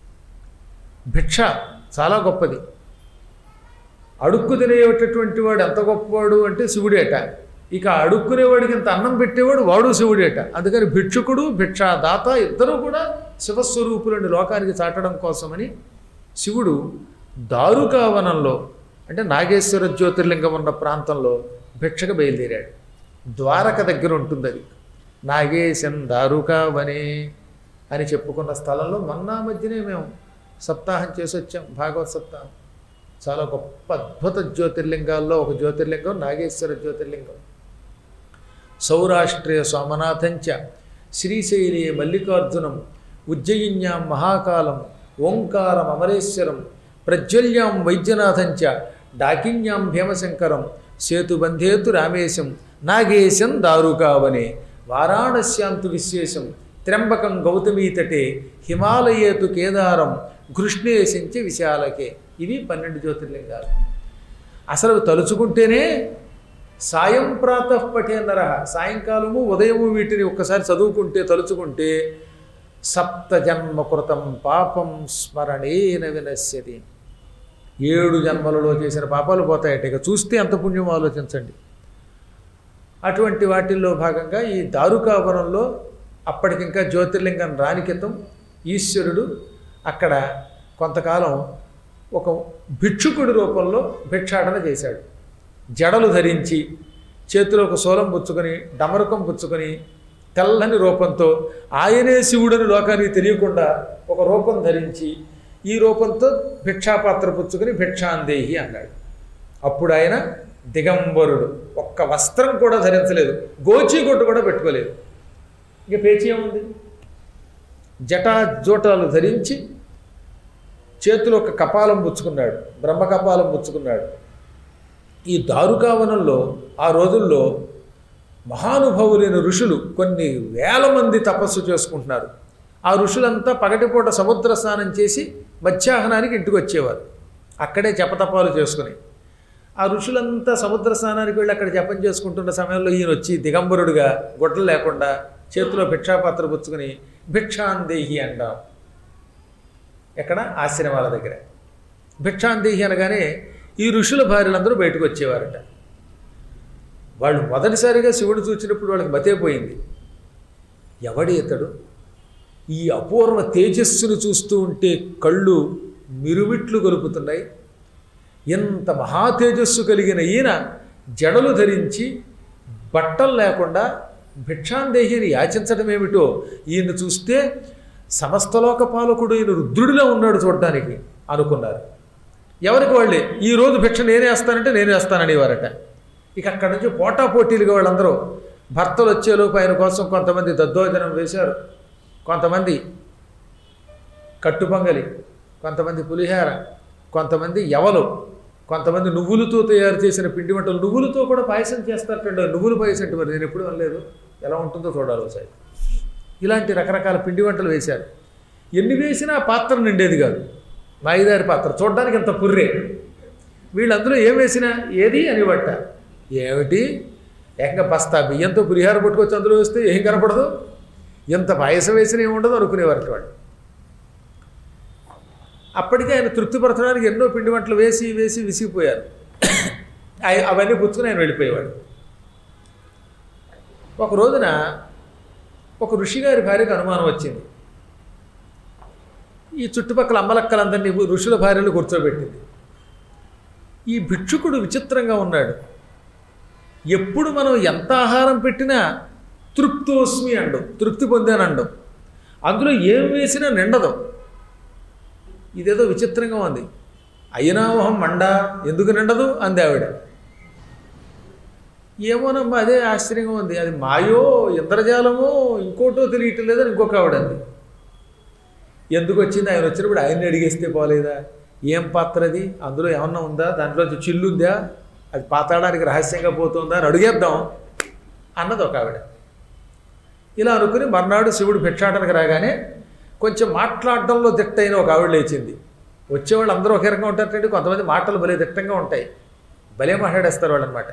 భిక్ష చాలా గొప్పది అడుక్కు తినేటటువంటి వాడు ఎంత గొప్పవాడు అంటే శివుడేట ఇక అడుక్కునేవాడికి ఇంత అన్నం పెట్టేవాడు వాడు శివుడేట అందుకని భిక్షుకుడు భిక్షాదాత ఇద్దరూ కూడా శివస్వరూపులని లోకానికి చాటడం కోసమని శివుడు దారుకావనంలో అంటే నాగేశ్వర జ్యోతిర్లింగం ఉన్న ప్రాంతంలో భిక్షకు బయలుదేరాడు ద్వారక దగ్గర ఉంటుంది అది నాగేశం దారుకావనే అని చెప్పుకున్న స్థలంలో మొన్న మధ్యనే మేము సప్తాహం చేసి వచ్చాం భాగవత్ సప్తాహం చాలా గొప్ప అద్భుత జ్యోతిర్లింగాల్లో ఒక జ్యోతిర్లింగం నాగేశ్వర జ్యోతిర్లింగం సౌరాష్ట్రీయ సోమనాథంచ శ్రీశైలే మల్లికార్జునం ఉజ్జయిన్యాం మహాకాలం ఓంకారం అమరేశ్వరం ప్రజ్వల్యాం వైద్యనాథంచ డాకిన్యాం భీమశంకరం సేతుబంధేతు రామేశం నాగేశం దారుకావనే వారాణస్యాంతు విశేషం త్ర్యంబకం గౌతమీతటే హిమాలయేతు కేదారం కృష్ణేశంచ విశాలకే ఇవి పన్నెండు జ్యోతిర్లింగాలు అసలు తలుచుకుంటేనే సాయం ప్రాతః పఠే నర సాయంకాలము ఉదయము వీటిని ఒక్కసారి చదువుకుంటే తలుచుకుంటే సప్త జన్మ కృతం పాపం స్మరణేన వినశ్యతి ఏడు జన్మలలో చేసిన పాపాలు పోతాయట ఇక చూస్తే ఎంత పుణ్యం ఆలోచించండి అటువంటి వాటిల్లో భాగంగా ఈ దారుకావరంలో అప్పటికింకా జ్యోతిర్లింగం రాని క్రితం ఈశ్వరుడు అక్కడ కొంతకాలం ఒక భిక్షుకుడి రూపంలో భిక్షాటన చేశాడు జడలు ధరించి చేతిలో ఒక శూలం పుచ్చుకొని డమరుకం పుచ్చుకొని తెల్లని రూపంతో ఆయనే శివుడని లోకానికి తెలియకుండా ఒక రూపం ధరించి ఈ రూపంతో భిక్షాపాత్ర పుచ్చుకొని భిక్షాందేహి అన్నాడు అప్పుడు ఆయన దిగంబరుడు ఒక్క వస్త్రం కూడా ధరించలేదు గోచి కొట్టు కూడా పెట్టుకోలేదు ఇక పేచీ ఏముంది జటా జోటాలు ధరించి చేతిలో ఒక కపాలం పుచ్చుకున్నాడు బ్రహ్మ కపాలం పుచ్చుకున్నాడు ఈ దారుకావనంలో ఆ రోజుల్లో మహానుభావులైన ఋషులు కొన్ని వేల మంది తపస్సు చేసుకుంటున్నారు ఆ ఋషులంతా పగటిపూట సముద్ర స్నానం చేసి మధ్యాహ్నానికి ఇంటికి వచ్చేవారు అక్కడే జపతపాలు చేసుకుని ఆ ఋషులంతా సముద్ర స్నానానికి వెళ్ళి అక్కడ జపం చేసుకుంటున్న సమయంలో ఈయన వచ్చి దిగంబరుడుగా గొడ్డలు లేకుండా చేతిలో భిక్షాపాత్ర పుచ్చుకుని భిక్షాందేహి అంటాం ఎక్కడ ఆశ్రమాల దగ్గర భిక్షాందేహి అనగానే ఈ ఋషుల భార్యలందరూ బయటకు వచ్చేవారట వాళ్ళు మొదటిసారిగా శివుడు చూసినప్పుడు వాళ్ళకి మతేపోయింది ఎవడి ఇతడు ఈ అపూర్వ తేజస్సును చూస్తూ ఉంటే కళ్ళు మిరుమిట్లు గొలుపుతున్నాయి ఎంత మహా తేజస్సు కలిగిన ఈయన జడలు ధరించి బట్టలు లేకుండా భిక్షాందేహిని యాచించడం ఏమిటో ఈయన చూస్తే సమస్తలోక పాలకుడు ఈయన రుద్రుడిలో ఉన్నాడు చూడడానికి అనుకున్నారు ఎవరికి వాళ్ళే ఈ రోజు భిక్ష నేనే వేస్తానంటే నేనే వేస్తాననేవారట ఇక అక్కడి నుంచి పోటా పోటీలుగా వాళ్ళందరూ భర్తలు వచ్చేలోపు ఆయన కోసం కొంతమంది దద్దోజనం వేశారు కొంతమంది కట్టుపొంగలి కొంతమంది పులిహార కొంతమంది యవలు కొంతమంది నువ్వులతో తయారు చేసిన పిండి వంటలు నువ్వులతో కూడా పాయసం చేస్తారటండి నువ్వులు పాయసం అంటే మరి నేను ఎప్పుడు అనలేదు ఎలా ఉంటుందో చూడాలి ఒకసారి ఇలాంటి రకరకాల పిండి వంటలు వేశారు ఎన్ని వేసినా ఆ పాత్ర నిండేది కాదు మాయిదారి పాత్ర చూడడానికి ఇంత పుర్రే వీళ్ళందరూ ఏం వేసినా ఏది అని బట్ట ఏమిటి ఏకంగా బస్తా బియ్యంతో పులిహార పట్టుకొచ్చి అందులో వేస్తే ఏం కనపడదు ఎంత పాయసం వేసినా ఏముండదు అనుకునేవారు వాళ్ళు అప్పటికే ఆయన తృప్తిపరచడానికి ఎన్నో పిండి వంటలు వేసి వేసి విసిగిపోయారు అయి- అవన్నీ పుచ్చుకుని ఆయన వెళ్ళిపోయేవాడు ఒక రోజున ఒక ఋషిగారి భార్యకు అనుమానం వచ్చింది ఈ చుట్టుపక్కల అమ్మలక్కలందరినీ ఋషుల భార్యలు కూర్చోబెట్టింది ఈ భిక్షుకుడు విచిత్రంగా ఉన్నాడు ఎప్పుడు మనం ఎంత ఆహారం పెట్టినా తృప్తోస్మి అండం తృప్తి పొందానండం అందులో ఏం వేసినా నిండదు ఇదేదో విచిత్రంగా ఉంది అయినామోహం మండ ఎందుకు నిండదు అంది ఆవిడ ఏమోనమ్మా అదే ఆశ్చర్యంగా ఉంది అది మాయో ఇంద్రజాలమో ఇంకోటో తెలియటం లేదని ఇంకొక ఆవిడ అంది ఎందుకు వచ్చింది ఆయన వచ్చినప్పుడు ఆయన్ని అడిగేస్తే పోలేదా ఏం పాత్ర అది అందులో ఏమన్నా ఉందా దాంట్లోంచి చిల్లు ఉందా అది పాతాడానికి రహస్యంగా పోతుందా అని అడిగేద్దాం అన్నది ఒక ఆవిడ ఇలా అనుకుని మర్నాడు శివుడు భిక్షాటనకు రాగానే కొంచెం మాట్లాడడంలో దిట్టయిన ఒక ఆవిడ లేచింది వచ్చేవాళ్ళు అందరూ ఒకే రకంగా ఉంటారంటే కొంతమంది మాటలు భలే దిట్టంగా ఉంటాయి భలే మాట్లాడేస్తారు వాళ్ళు అనమాట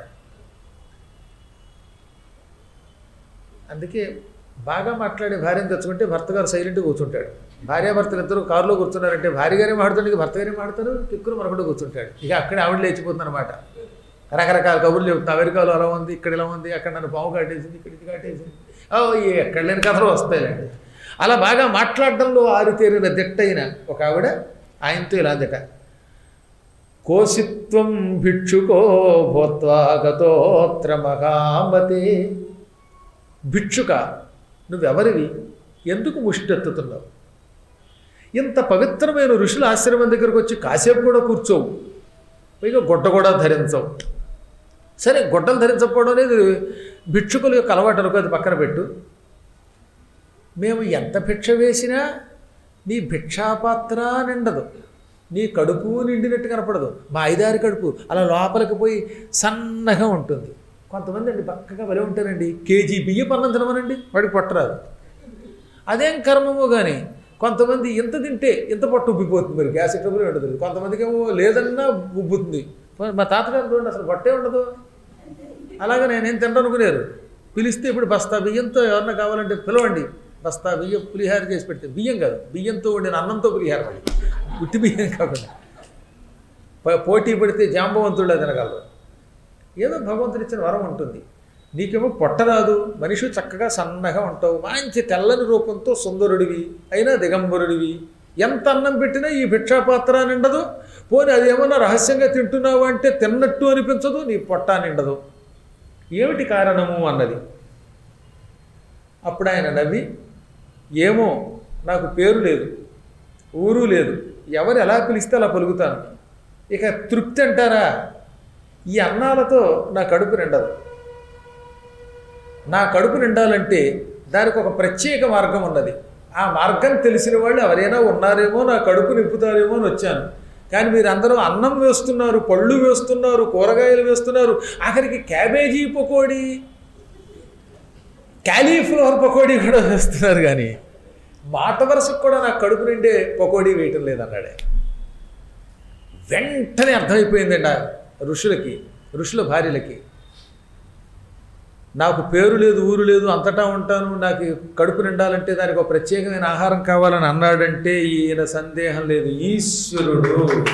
అందుకే బాగా మాట్లాడే భార్యను తెచ్చుకుంటే భర్త గారు సైలెంట్గా కూర్చుంటాడు భార్యాభర్తలు ఇద్దరు కారులో కూర్చున్నారంటే భార్య గారే మాట్లాడుతుంది ఇక భర్త గారే మాట్లాడతారు కిక్కురు మరొకటి కూర్చుంటాడు ఇక అక్కడే ఆవిడ లేచిపోతుంది అనమాట రకరకాల కబుర్లు చెబుతుంది అమెరికాలో అలా ఉంది ఇక్కడ ఇలా ఉంది అక్కడ నన్ను పాము కాటేసింది ఇక్కడ ఇది కాటేసింది ఓ ఈ ఎక్కడ లేని కథలు వస్తాయిలేండి అలా బాగా మాట్లాడడంలో ఆరితేరిన దిట్టయిన ఒక ఆవిడ ఆయనతో ఇలా అందట కోసిత్వం భిక్షుకో భూత్వా గతోత్ర మహామతే భిక్షుక నువ్వెవరివి ఎందుకు ముష్టెత్తుతున్నావు ఇంత పవిత్రమైన ఋషుల ఆశ్రమం దగ్గరకు వచ్చి కాసేపు కూడా కూర్చోవు పైగా గుడ్డ కూడా ధరించవు సరే గుడ్డలు ధరించకపోవడం అనేది భిక్షుకుల యొక్క అలవాటు అనుకో అది పక్కన పెట్టు మేము ఎంత భిక్ష వేసినా నీ భిక్షాపాత్ర నిండదు నీ కడుపు నిండినట్టు కనపడదు మా ఐదారి కడుపు అలా లోపలికి పోయి సన్నగా ఉంటుంది కొంతమంది అండి పక్కగా బలే ఉంటారండి కేజీ బియ్యం పన్నం తినమనండి వాడికి పొట్టరాదు అదేం కర్మమో కానీ కొంతమంది ఇంత తింటే ఇంత పొట్టు ఉబ్బిపోతుంది మరి గ్యాస్ ట్రబుల్ ఉండదు కొంతమందికి ఏమో లేదన్నా ఉబ్బుతుంది మా తాతగారు చూడండి అసలు పొట్టే ఉండదు అలాగే నేనేం తిననుకునేరు పిలిస్తే ఇప్పుడు బస్తా బియ్యంతో ఎవరన్నా కావాలంటే పిలవండి బస్తా బియ్యం పులిహార చేసి పెడితే బియ్యం కాదు బియ్యంతో వండిన అన్నంతో పులిహార మళ్ళీ ఉట్టి బియ్యం కాకుండా ప- పోటీ పడితే జాంబవంతుడు తినగలరు ఏదో భగవంతుడు ఇచ్చిన వరం ఉంటుంది నీకేమో పొట్టరాదు మనిషి చక్కగా సన్నగా ఉంటావు మంచి తెల్లని రూపంతో సుందరుడివి అయినా దిగంబరుడివి ఎంత అన్నం పెట్టినా ఈ భిక్షాపాత్ర నిండదు పోనీ అది ఏమన్నా రహస్యంగా తింటున్నావు అంటే తిన్నట్టు అనిపించదు నీ పొట్ట నిండదు ఏమిటి కారణము అన్నది అప్పుడు ఆయన నవ్వి ఏమో నాకు పేరు లేదు ఊరు లేదు ఎవరు ఎలా పిలిస్తే అలా పలుకుతాను ఇక తృప్తి అంటారా ఈ అన్నాలతో నా కడుపు నిండదు నా కడుపు నిండాలంటే దానికి ఒక ప్రత్యేక మార్గం ఉన్నది ఆ మార్గం తెలిసిన వాళ్ళు ఎవరైనా ఉన్నారేమో నా కడుపు నింపుతారేమో అని వచ్చాను కానీ మీరు అందరూ అన్నం వేస్తున్నారు పళ్ళు వేస్తున్నారు కూరగాయలు వేస్తున్నారు ఆఖరికి క్యాబేజీ పకోడీ క్యాలీఫ్లవర్ పకోడీ కూడా వేస్తున్నారు కానీ మాట వరుసకు కూడా నాకు కడుపు నిండే పకోడీ వేయటం లేదన్నాడే వెంటనే అర్థమైపోయిందండి ఆ ఋషులకి ఋషుల భార్యలకి నాకు పేరు లేదు ఊరు లేదు అంతటా ఉంటాను నాకు కడుపు నిండాలంటే దానికి ఒక ప్రత్యేకమైన ఆహారం కావాలని అన్నాడంటే ఈయన సందేహం లేదు ఈశ్వరుడు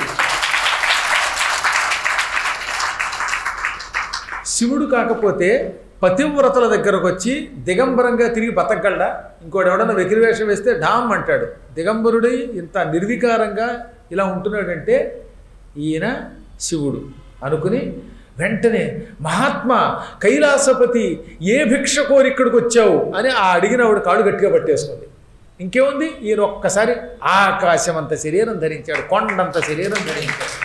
శివుడు కాకపోతే పతివ్రతల దగ్గరకు వచ్చి దిగంబరంగా తిరిగి బతకగలడా ఇంకోటి ఎవడన్నా వెకిరివేషం వేస్తే డామ్ అంటాడు దిగంబరుడై ఇంత నిర్వికారంగా ఇలా ఉంటున్నాడంటే ఈయన శివుడు అనుకుని వెంటనే మహాత్మా కైలాసపతి ఏ భిక్ష కోరి ఇక్కడికి వచ్చావు అని ఆ అడిగిన ఆవిడ కాళ్ళు గట్టిగా పట్టేసుకుంది ఇంకేముంది ఈయన ఒక్కసారి ఆకాశం అంత శరీరం ధరించాడు కొండంత శరీరం ధరించాడు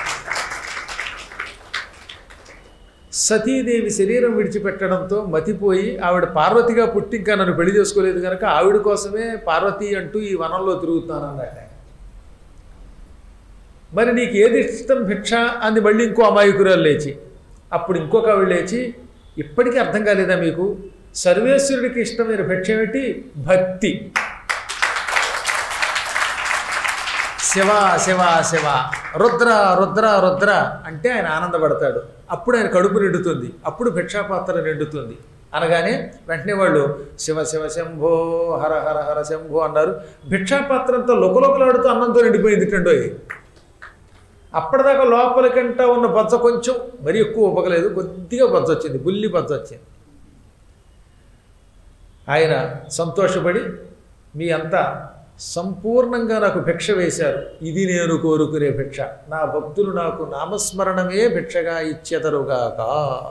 సతీదేవి శరీరం విడిచిపెట్టడంతో మతిపోయి ఆవిడ పార్వతిగా పుట్టి ఇంకా నన్ను పెళ్లి చేసుకోలేదు కనుక ఆవిడ కోసమే పార్వతి అంటూ ఈ వనంలో తిరుగుతానన్నట మరి నీకు ఏది ఇష్టం భిక్ష అంది మళ్ళీ ఇంకో అమాయకురాలు లేచి అప్పుడు ఇంకొక ఆవిడ లేచి ఇప్పటికీ అర్థం కాలేదా మీకు సర్వేశ్వరుడికి ఇష్టమైన భిక్ష ఏమిటి భక్తి శివ శివ శివ రుద్ర రుద్ర రుద్ర అంటే ఆయన ఆనందపడతాడు అప్పుడు ఆయన కడుపు నిండుతుంది అప్పుడు భిక్షాపాత్ర నిండుతుంది అనగానే వెంటనే వాళ్ళు శివ శివ శంభో హర హర హర శంభో అన్నారు భిక్షాపాత్రంతో లొకలొకలాడుతూ అన్నంతో నిండిపోయింది టండోయి అప్పటిదాకా లోపలికంటా ఉన్న బొజ్జ కొంచెం మరీ ఎక్కువ ఉప్పగలేదు కొద్దిగా బొజ్జ వచ్చింది బుల్లి బొజ్జ వచ్చింది ఆయన సంతోషపడి మీ అంతా సంపూర్ణంగా నాకు భిక్ష వేశారు ఇది నేను కోరుకునే భిక్ష నా భక్తులు నాకు నామస్మరణమే భిక్షగా ఇచ్చెదరుగాక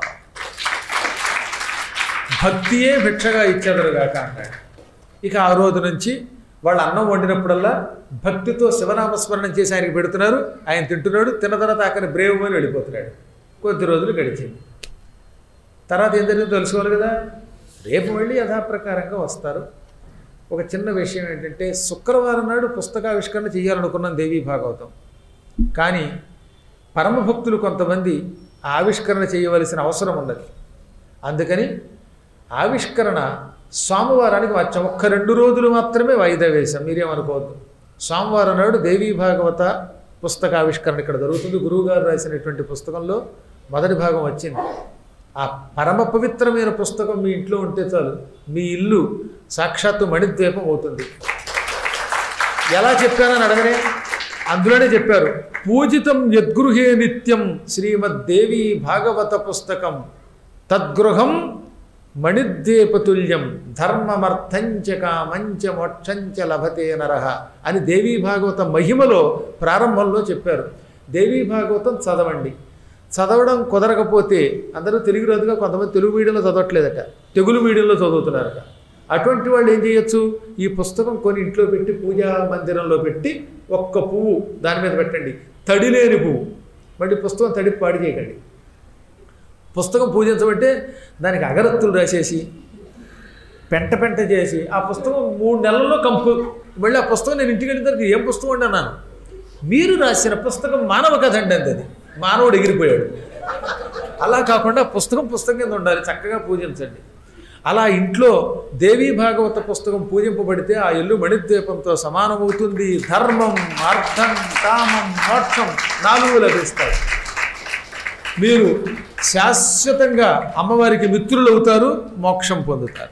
భక్తియే భిక్షగా ఇచ్చెదరుగాక అన్నాడు ఇక ఆ రోజు నుంచి వాళ్ళు అన్నం వండినప్పుడల్లా భక్తితో శివనామస్మరణం చేసి ఆయనకి పెడుతున్నారు ఆయన తింటున్నాడు తిన్న తర్వాత ఆఖరి బ్రేవ్ అని వెళ్ళిపోతున్నాడు కొద్ది రోజులు గడిచింది తర్వాత ఏం జరిగిందో తెలుసుకోవాలి కదా రేపు మళ్ళీ యథాప్రకారంగా వస్తారు ఒక చిన్న విషయం ఏంటంటే శుక్రవారం నాడు పుస్తకావిష్కరణ చేయాలనుకున్నాం దేవీ భాగవతం కానీ పరమభక్తులు కొంతమంది ఆవిష్కరణ చేయవలసిన అవసరం ఉన్నది అందుకని ఆవిష్కరణ సోమవారానికి వచ్చాం ఒక్క రెండు రోజులు మాత్రమే వాయిదా వేశాం మీరేమనుకోవద్దు సోమవారం నాడు దేవీ భాగవత పుస్తక ఆవిష్కరణ ఇక్కడ జరుగుతుంది గురువుగారు రాసినటువంటి పుస్తకంలో మొదటి భాగం వచ్చింది ఆ పరమ పవిత్రమైన పుస్తకం మీ ఇంట్లో ఉంటే చాలు మీ ఇల్లు సాక్షాత్తు మణిద్వీపం అవుతుంది ఎలా చెప్పానని అడగనే అందులోనే చెప్పారు పూజితం యద్గృహే నిత్యం శ్రీమద్దేవి భాగవత పుస్తకం తద్గృహం మణిద్వీపతుల్యం ధర్మమర్థంచ కామంచ మోక్షంచ లభతే నరహ అని దేవీ భాగవత మహిమలో ప్రారంభంలో చెప్పారు దేవీ భాగవతం చదవండి చదవడం కుదరకపోతే అందరూ తెలుగు రాదుగా కొంతమంది తెలుగు మీడియంలో చదవట్లేదట తెలుగు మీడియంలో చదువుతున్నారట అటువంటి వాళ్ళు ఏం చేయొచ్చు ఈ పుస్తకం కొని ఇంట్లో పెట్టి పూజా మందిరంలో పెట్టి ఒక్క పువ్వు దాని మీద పెట్టండి తడి లేని పువ్వు మళ్ళీ పుస్తకం తడి పాడి చేయకండి పుస్తకం పూజించబట్టే దానికి అగరత్తులు రాసేసి పెంట పెంట చేసి ఆ పుస్తకం మూడు నెలల్లో కంపు మళ్ళీ ఆ పుస్తకం నేను ఇంటికి వెళ్ళిన తర్వాత ఏం పుస్తకం అండి అన్నాను మీరు రాసిన పుస్తకం మానవ కథ అండి అంది అది మానవుడు ఎగిరిపోయాడు అలా కాకుండా పుస్తకం పుస్తకం కింద ఉండాలి చక్కగా పూజించండి అలా ఇంట్లో దేవీ భాగవత పుస్తకం పూజింపబడితే ఆ ఇల్లు మణిద్వీపంతో సమానమవుతుంది ధర్మం అర్థం కామం మోక్షం నాలుగు లభిస్తాయి మీరు శాశ్వతంగా అమ్మవారికి మిత్రులు అవుతారు మోక్షం పొందుతారు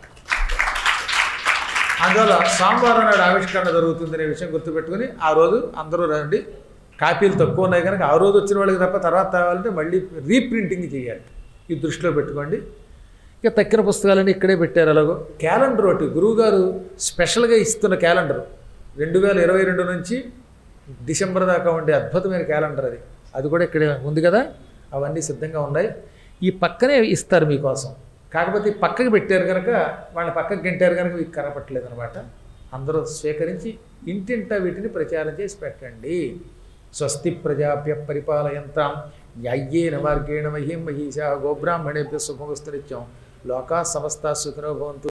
అందువల్ల సోమవారం నాడు ఆవిష్కరణ జరుగుతుందనే విషయం గుర్తుపెట్టుకుని ఆ రోజు అందరూ రండి కాపీలు తక్కువ ఉన్నాయి కనుక ఆ రోజు వచ్చిన వాళ్ళకి తప్ప తర్వాత కావాలంటే మళ్ళీ రీప్రింటింగ్ చేయాలి ఇది దృష్టిలో పెట్టుకోండి ఇక తక్కిన పుస్తకాలన్నీ ఇక్కడే పెట్టారు అలాగో క్యాలెండర్ ఒకటి గురువుగారు స్పెషల్గా ఇస్తున్న క్యాలెండర్ రెండు వేల ఇరవై రెండు నుంచి డిసెంబర్ దాకా ఉండే అద్భుతమైన క్యాలెండర్ అది అది కూడా ఇక్కడే ఉంది కదా అవన్నీ సిద్ధంగా ఉన్నాయి ఈ పక్కనే ఇస్తారు మీకోసం కాకపోతే ఈ పక్కకి పెట్టారు కనుక వాళ్ళ పక్కకి గంటారు కనుక మీకు కనపట్టలేదు అనమాట అందరూ స్వీకరించి ఇంటింటా వీటిని ప్రచారం చేసి పెట్టండి స్వస్తి ప్రజాభ్య పరిపాలయంతాం న్యాయ్యేన మార్గేణ మహీం మహీషా గోబ్రాహ్మణేభ్య శుభమస్తు నిత్యం లోకా సమస్త సుఖినో భవంతు